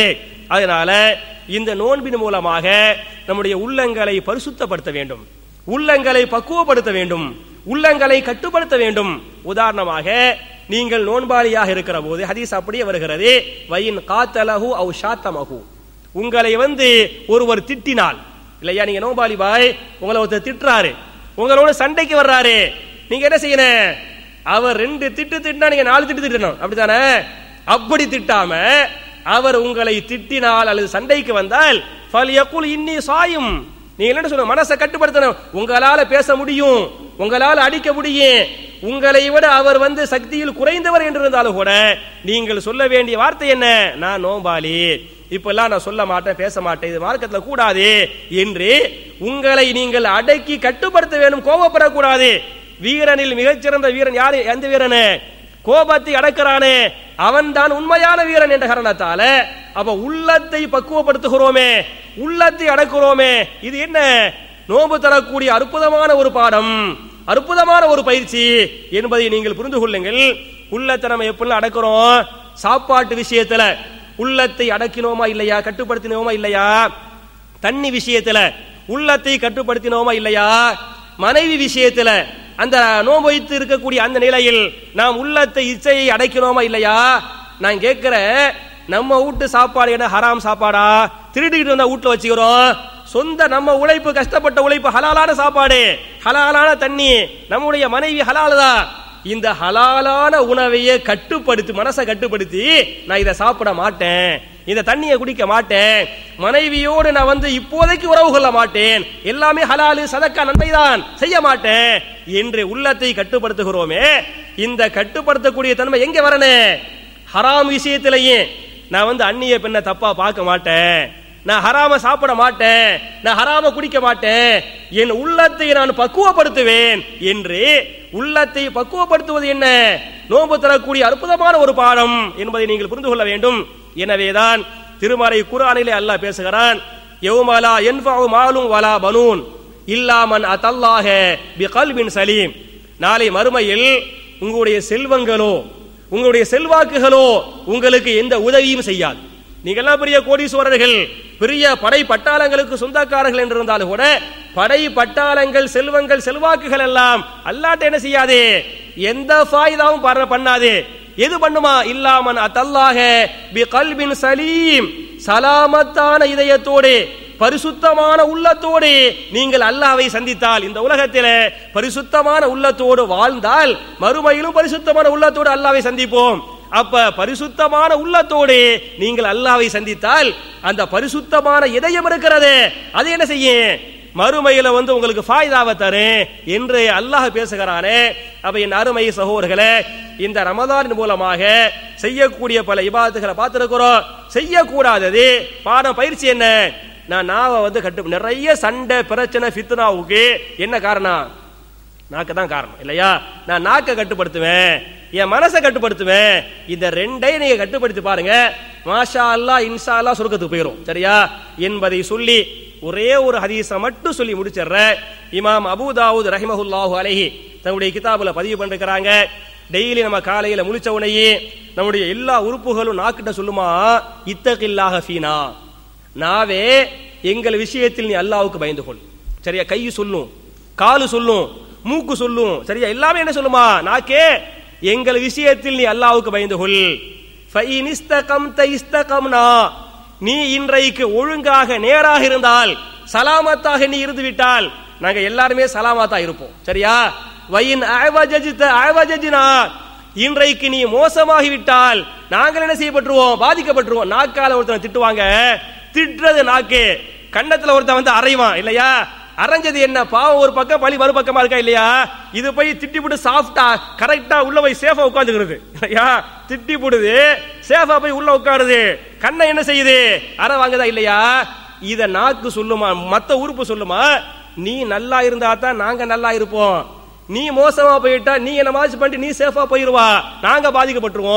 Speaker 2: அதனால இந்த நோன்பின் மூலமாக நம்முடைய உள்ளங்களை பரிசுத்தப்படுத்த வேண்டும் உள்ளங்களை பக்குவப்படுத்த வேண்டும் உள்ளங்களை கட்டுப்படுத்த வேண்டும் உதாரணமாக நீங்கள் நோன்பாளியாக இருக்கிற போது ஹதீஸ் அப்படியே வருகிறது வயின் காத்தலகு அவு ஷாத்தமகு உங்களை வந்து ஒருவர் திட்டினால் இல்லையா நீங்க நோன்பாளி பாய் உங்களை ஒருத்தர் திட்டுறாரு உங்களோட சண்டைக்கு வர்றாரு நீங்க என்ன செய்யணும் அவர் ரெண்டு திட்டு திட்டினா நீங்க நாலு திட்டு திட்டணும் அப்படித்தானே அப்படி திட்டாம அவர் உங்களை திட்டினால் அல்லது சண்டைக்கு வந்தால் ஃபல்யகுல் இன்னி சாயும் நீங்க என்ன சொல்லுங்க மனசை கட்டுப்படுத்தணும் உங்களால பேச முடியும் உங்களால அடிக்க முடியும் உங்களை விட அவர் வந்து சக்தியில் குறைந்தவர் என்று இருந்தாலும் கூட நீங்கள் சொல்ல வேண்டிய வார்த்தை என்ன நான் நோம்பாளி இப்பெல்லாம் நான் சொல்ல மாட்டேன் பேச மாட்டேன் இது மார்க்கத்துல கூடாது என்று உங்களை நீங்கள் அடக்கி கட்டுப்படுத்த வேண்டும் கோபப்படக்கூடாது வீரனில் மிகச்சிறந்த வீரன் யாரு எந்த வீரனு கோபத்தை அடக்கிறானே அவன் தான் உண்மையான வீரன் என்ற காரணத்தால அப்ப உள்ளத்தை பக்குவப்படுத்துகிறோமே உள்ளத்தை அடக்குறோமே இது என்ன நோன்பு தரக்கூடிய அற்புதமான ஒரு பாடம் அற்புதமான ஒரு பயிற்சி என்பதை நீங்கள் புரிந்து கொள்ளுங்கள் உள்ளத்தை நம்ம எப்படிலாம் அடக்குறோம் சாப்பாட்டு விஷயத்துல உள்ளத்தை அடக்கினோமா இல்லையா கட்டுப்படுத்தினோமா இல்லையா தண்ணி விஷயத்துல உள்ளத்தை கட்டுப்படுத்தினோமா இல்லையா மனைவி விஷயத்துல அந்த நோன்பு வைத்து இருக்கக்கூடிய அந்த நிலையில் நாம் உள்ளத்தை இச்சையை அடைக்கணுமா இல்லையா நான் கேட்கிறேன் நம்ம வீட்டு சாப்பாடு என்ன ஹராம் சாப்பாடா திருடிக்கிட்டு வந்தா வீட்டுல வச்சுக்கிறோம் சொந்த நம்ம உழைப்பு கஷ்டப்பட்ட உழைப்பு ஹலாலான சாப்பாடு ஹலாலான தண்ணி நம்முடைய மனைவி ஹலால் தான் இந்த ஹலாலான உணவையே கட்டுப்படுத்தி மனசை கட்டுப்படுத்தி நான் இதை சாப்பிட மாட்டேன் இந்த தண்ணியை குடிக்க மாட்டேன் மனைவியோடு நான் வந்து இப்போதைக்கு உறவு கொள்ள மாட்டேன் எல்லாமே ஹலாலு சதக்கா நன்மைதான் செய்ய மாட்டேன் என்று உள்ளத்தை கட்டுப்படுத்துகிறோமே இந்த கட்டுப்படுத்தக்கூடிய தன்மை எங்க வரணும் ஹராம் விஷயத்திலேயே நான் வந்து அந்நிய பெண்ணை தப்பா பார்க்க மாட்டேன் நான் ஹராம சாப்பிட மாட்டேன் நான் ஹராம குடிக்க மாட்டேன் என் உள்ளத்தை நான் பக்குவப்படுத்துவேன் என்று உள்ளத்தை பக்குவப்படுத்துவது என்ன நோன்பு தரக்கூடிய அற்புதமான ஒரு பாடம் என்பதை நீங்கள் புரிந்து கொள்ள வேண்டும் எனவேதான் திருமறை குரானிலே அல்லாஹ் பேசுகிறான் யௌமலா என்ஃபவு மாலும் வலா பனூன் இல்லாமன் அதல்லாஹ பிகல்பின் சலீம் நாளை மறுமையில் உங்களுடைய செல்வங்களோ உங்களுடைய செல்வாக்குகளோ உங்களுக்கு எந்த உதவியும் செய்யாது நீங்க எல்லாம் பெரிய கோடீஸ்வரர்கள் பெரிய படை பட்டாளங்களுக்கு சொந்தக்காரர்கள் என்று இருந்தாலும் கூட படை பட்டாளங்கள் செல்வங்கள் செல்வாக்குகள் எல்லாம் அல்லாட்ட என்ன செய்யாது எந்த ஃபாய்தாவும் பர- பண்ணாது எது பண்ணுமா இல்லாமன் அதல்லாக பி கல்பின் சலீம் சலாமத்தான இதயத்தோடு பரிசுத்தமான உள்ளத்தோடு நீங்கள் அல்லாவை சந்தித்தால் இந்த உலகத்திலே பரிசுத்தமான உள்ளத்தோடு வாழ்ந்தால் மறுமையிலும் பரிசுத்தமான உள்ளத்தோடு அல்லாவை சந்திப்போம் அப்ப பரிசுத்தமான உள்ளத்தோடு நீங்கள் அல்லாவை சந்தித்தால் அந்த பரிசுத்தமான இதயம் இருக்கிறது அது என்ன செய்யும் மறுமையில வந்து உங்களுக்கு ஃபாய்தாவை தரேன் என்று அல்லாஹ் பேசுகிறானே அப்ப என் அருமை சகோதரர்களே இந்த ரமதானின் மூலமாக செய்யக்கூடிய பல இபாதத்துகளை பார்த்திருக்கிறோம் செய்யக்கூடாதது பாடம் பயிற்சி என்ன நான் நாவை வந்து கட்டு நிறைய சண்டை பிரச்சனை ஃபித்னாவுக்கு என்ன காரணம் நாக்கு தான் காரணம் இல்லையா நான் நாக்கை கட்டுப்படுத்துவேன் என் மனசை கட்டுப்படுத்துவேன் இந்த ரெண்டையும் நீங்க கட்டுப்படுத்தி பாருங்க மாஷா அல்லாஹ் இன்ஷா அல்லாஹ் சொர்க்கத்துக்கு போயிரும் சரியா என்பதை சொல்லி ஒரே ஒரு ஹதீஸை மட்டும் சொல்லி முடிச்சிடுறேன் இமாம் அபூதாவூத் ரஹிமஹுல்லாஹு அலைஹி தன்னுடைய கிதாபுல பதிவு பண்ணிருக்கிறாங்க டெய்லி நம்ம காலையில முழிச்ச உடனேயே நம்முடைய எல்லா உறுப்புகளும் நாக்கிட்ட சொல்லுமா இத்தகில்லாக ஃபீனா நாவே எங்கள் விஷயத்தில் நீ அல்லாவுக்கு பயந்து கொள் சரியா கை சொல்லும் காலு சொல்லும் மூக்கு சொல்லும் சரியா எல்லாமே என்ன சொல்லுமா நாக்கே எங்கள் விஷயத்தில் நீ அல்லாவுக்கு பயந்து கொள் ஃபைன் இஸ்தகம்த இஸ்தகம்னா நீ இன்றைக்கு ஒழுங்காக நேராக இருந்தால் சலாமத்தாக நீ இருந்து விட்டால் நாங்க எல்லாருமே சலாமத்தா இருப்போம் சரியா வயின் அழவஜித்த அழவஜினா இன்றைக்கு நீ மோசமாகி விட்டால் நாங்கள் என்ன செய்யப்பட்டுருவோம் பாதிக்கப்பட்டுருவோம் நாக்கால ஒருத்தனை திட்டுவாங்க திட்டுறது நாக்கு கண்ணத்துல ஒருத்தன் வந்து அரைவான் இல்லையா அரைஞ்சது என்ன பாவம் ஒரு பக்கம் பழி மறுபக்கமா இருக்கா இல்லையா இது போய் திட்டி போட்டு சாஃப்டா கரெக்டா உள்ள போய் சேஃபா உட்காந்துக்கிறது இல்லையா திட்டி போடுது சேஃபா போய் உள்ள உட்காருது கண்ணை என்ன செய்யுது அரை வாங்குதா இல்லையா இத நாக்கு சொல்லுமா மத்த உறுப்பு சொல்லுமா நீ நல்லா இருந்தா தான் நாங்க நல்லா இருப்போம் நீ மோசமா போயிட்டா நீ என்ன மாச்சு பண்ணிட்டு நீ சேஃபா போயிருவா நாங்க பாதிக்கப்பட்டுருவோம்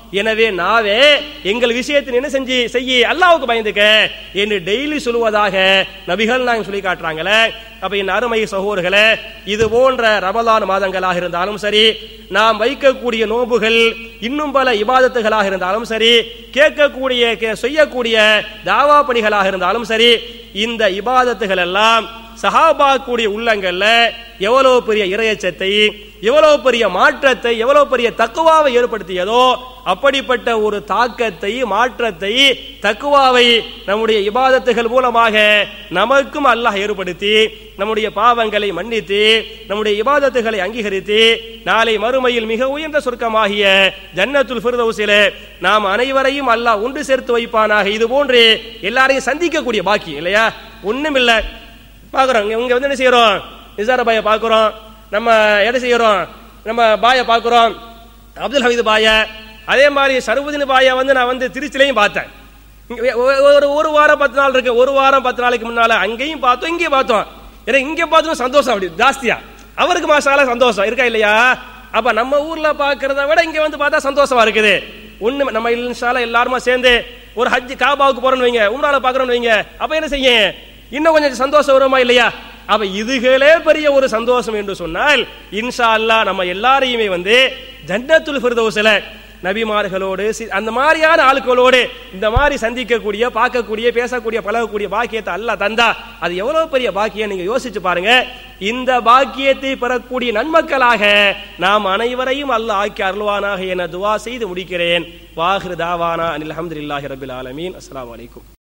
Speaker 2: எனவே நாவே எங்கள் விஷயத்தில் என்ன செஞ்சு செய்ய அல்லாவுக்கு பயந்துக்க என்று டெய்லி சொல்லுவதாக நபிகள் நாங்க சொல்லி காட்டுறாங்களே அப்ப என் அருமை சகோதரர்களே இது போன்ற ரமலான் மாதங்களாக இருந்தாலும் சரி நாம் வைக்கக்கூடிய நோன்புகள் இன்னும் பல இபாதத்துகளாக இருந்தாலும் சரி கேட்கக்கூடிய கே- செய்யக்கூடிய தாவா பணிகளாக இருந்தாலும் சரி இந்த இபாதத்துகள் எல்லாம் சஹாபாக்குடைய உள்ளங்கள்ல எவ்வளவு பெரிய இரையச்சத்தை எவ்வளவு பெரிய மாற்றத்தை எவ்வளவு பெரிய தக்குவாவை ஏற்படுத்தியதோ அப்படிப்பட்ட ஒரு தாக்கத்தை மாற்றத்தை தக்குவாவை நம்முடைய இபாதத்துகள் மூலமாக நமக்கும் அல்லாஹ் ஏற்படுத்தி நம்முடைய பாவங்களை மன்னித்து நம்முடைய இபாதத்துகளை அங்கீகரித்து நாளை மறுமையில் மிக உயர்ந்த சொர்க்கமாகிய ஜன்னத்துல் ஃபிர்தௌஸிலே நாம் அனைவரையும் அல்லாஹ் ஒன்று சேர்த்து வைப்பானாக இது போன்று எல்லாரையும் சந்திக்கக்கூடிய பாக்கி இல்லையா ஒண்ணுமில்ல பாக்குறோம் இங்க வந்து என்ன செய்யறோம் நிசார பாய பாக்குறோம் நம்ம எதை செய்யறோம் நம்ம பாய பாக்குறோம் அப்துல் ஹமீது பாய அதே மாதிரி சர்வதின பாய வந்து நான் வந்து திருச்சிலையும் பார்த்தேன் இங்க ஒ- ஒரு ஒரு வாரம் பத்து நாள் இருக்கு ஒரு வாரம் பத்து நாளைக்கு முன்னால அங்கேயும் பார்த்தோம் இங்கேயும் பார்த்தோம் ஏன்னா இங்க பார்த்தோம் சந்தோஷம் அப்படி ஜாஸ்தியா அவருக்கு மாசால சந்தோஷம் இருக்கா இல்லையா அப்ப நம்ம ஊர்ல பாக்குறத விட இங்க வந்து பார்த்தா சந்தோஷமா இருக்குது ஒண்ணு நம்ம இன்ஷால எல்லாருமா சேர்ந்து ஒரு ஹஜ் காபாவுக்கு போறோம்னு வைங்க உம்ரால பாக்குறோம்னு வைங்க அப்ப என்ன செய்ய இன்னும் கொஞ்சம் சந்தோஷம் வருமா இல்லையா அப்ப இதுகளே பெரிய ஒரு சந்தோஷம் என்று சொன்னால் இன்ஷா அல்லாஹ் நம்ம எல்லாரையுமே வந்து ஜன்னத்துல் ஃபிர்தௌஸ்ல நபிமார்களோடு சி- அந்த மாதிரியான ஆட்களோடு இந்த மாதிரி சந்திக்கக்கூடிய பார்க்கக்கூடிய பேசக்கூடிய பழகக்கூடிய பாக்கியத்தை அல்லாஹ் தந்தா அது எவ்வளவு பெரிய பாக்கியம் நீங்க யோசிச்சு பாருங்க இந்த பாக்கியத்தை பெறக்கூடிய நன்மக்களாக நாம் அனைவரையும் அல்லாஹ் ஆக்கி அருள்வானாக என துவா செய்து முடிக்கிறேன் வாஹிர் தாவானா அனில் அஹமதுல்லாஹி ரபில் ஆலமீன் அஸ்ஸலாமு அலைக்கும்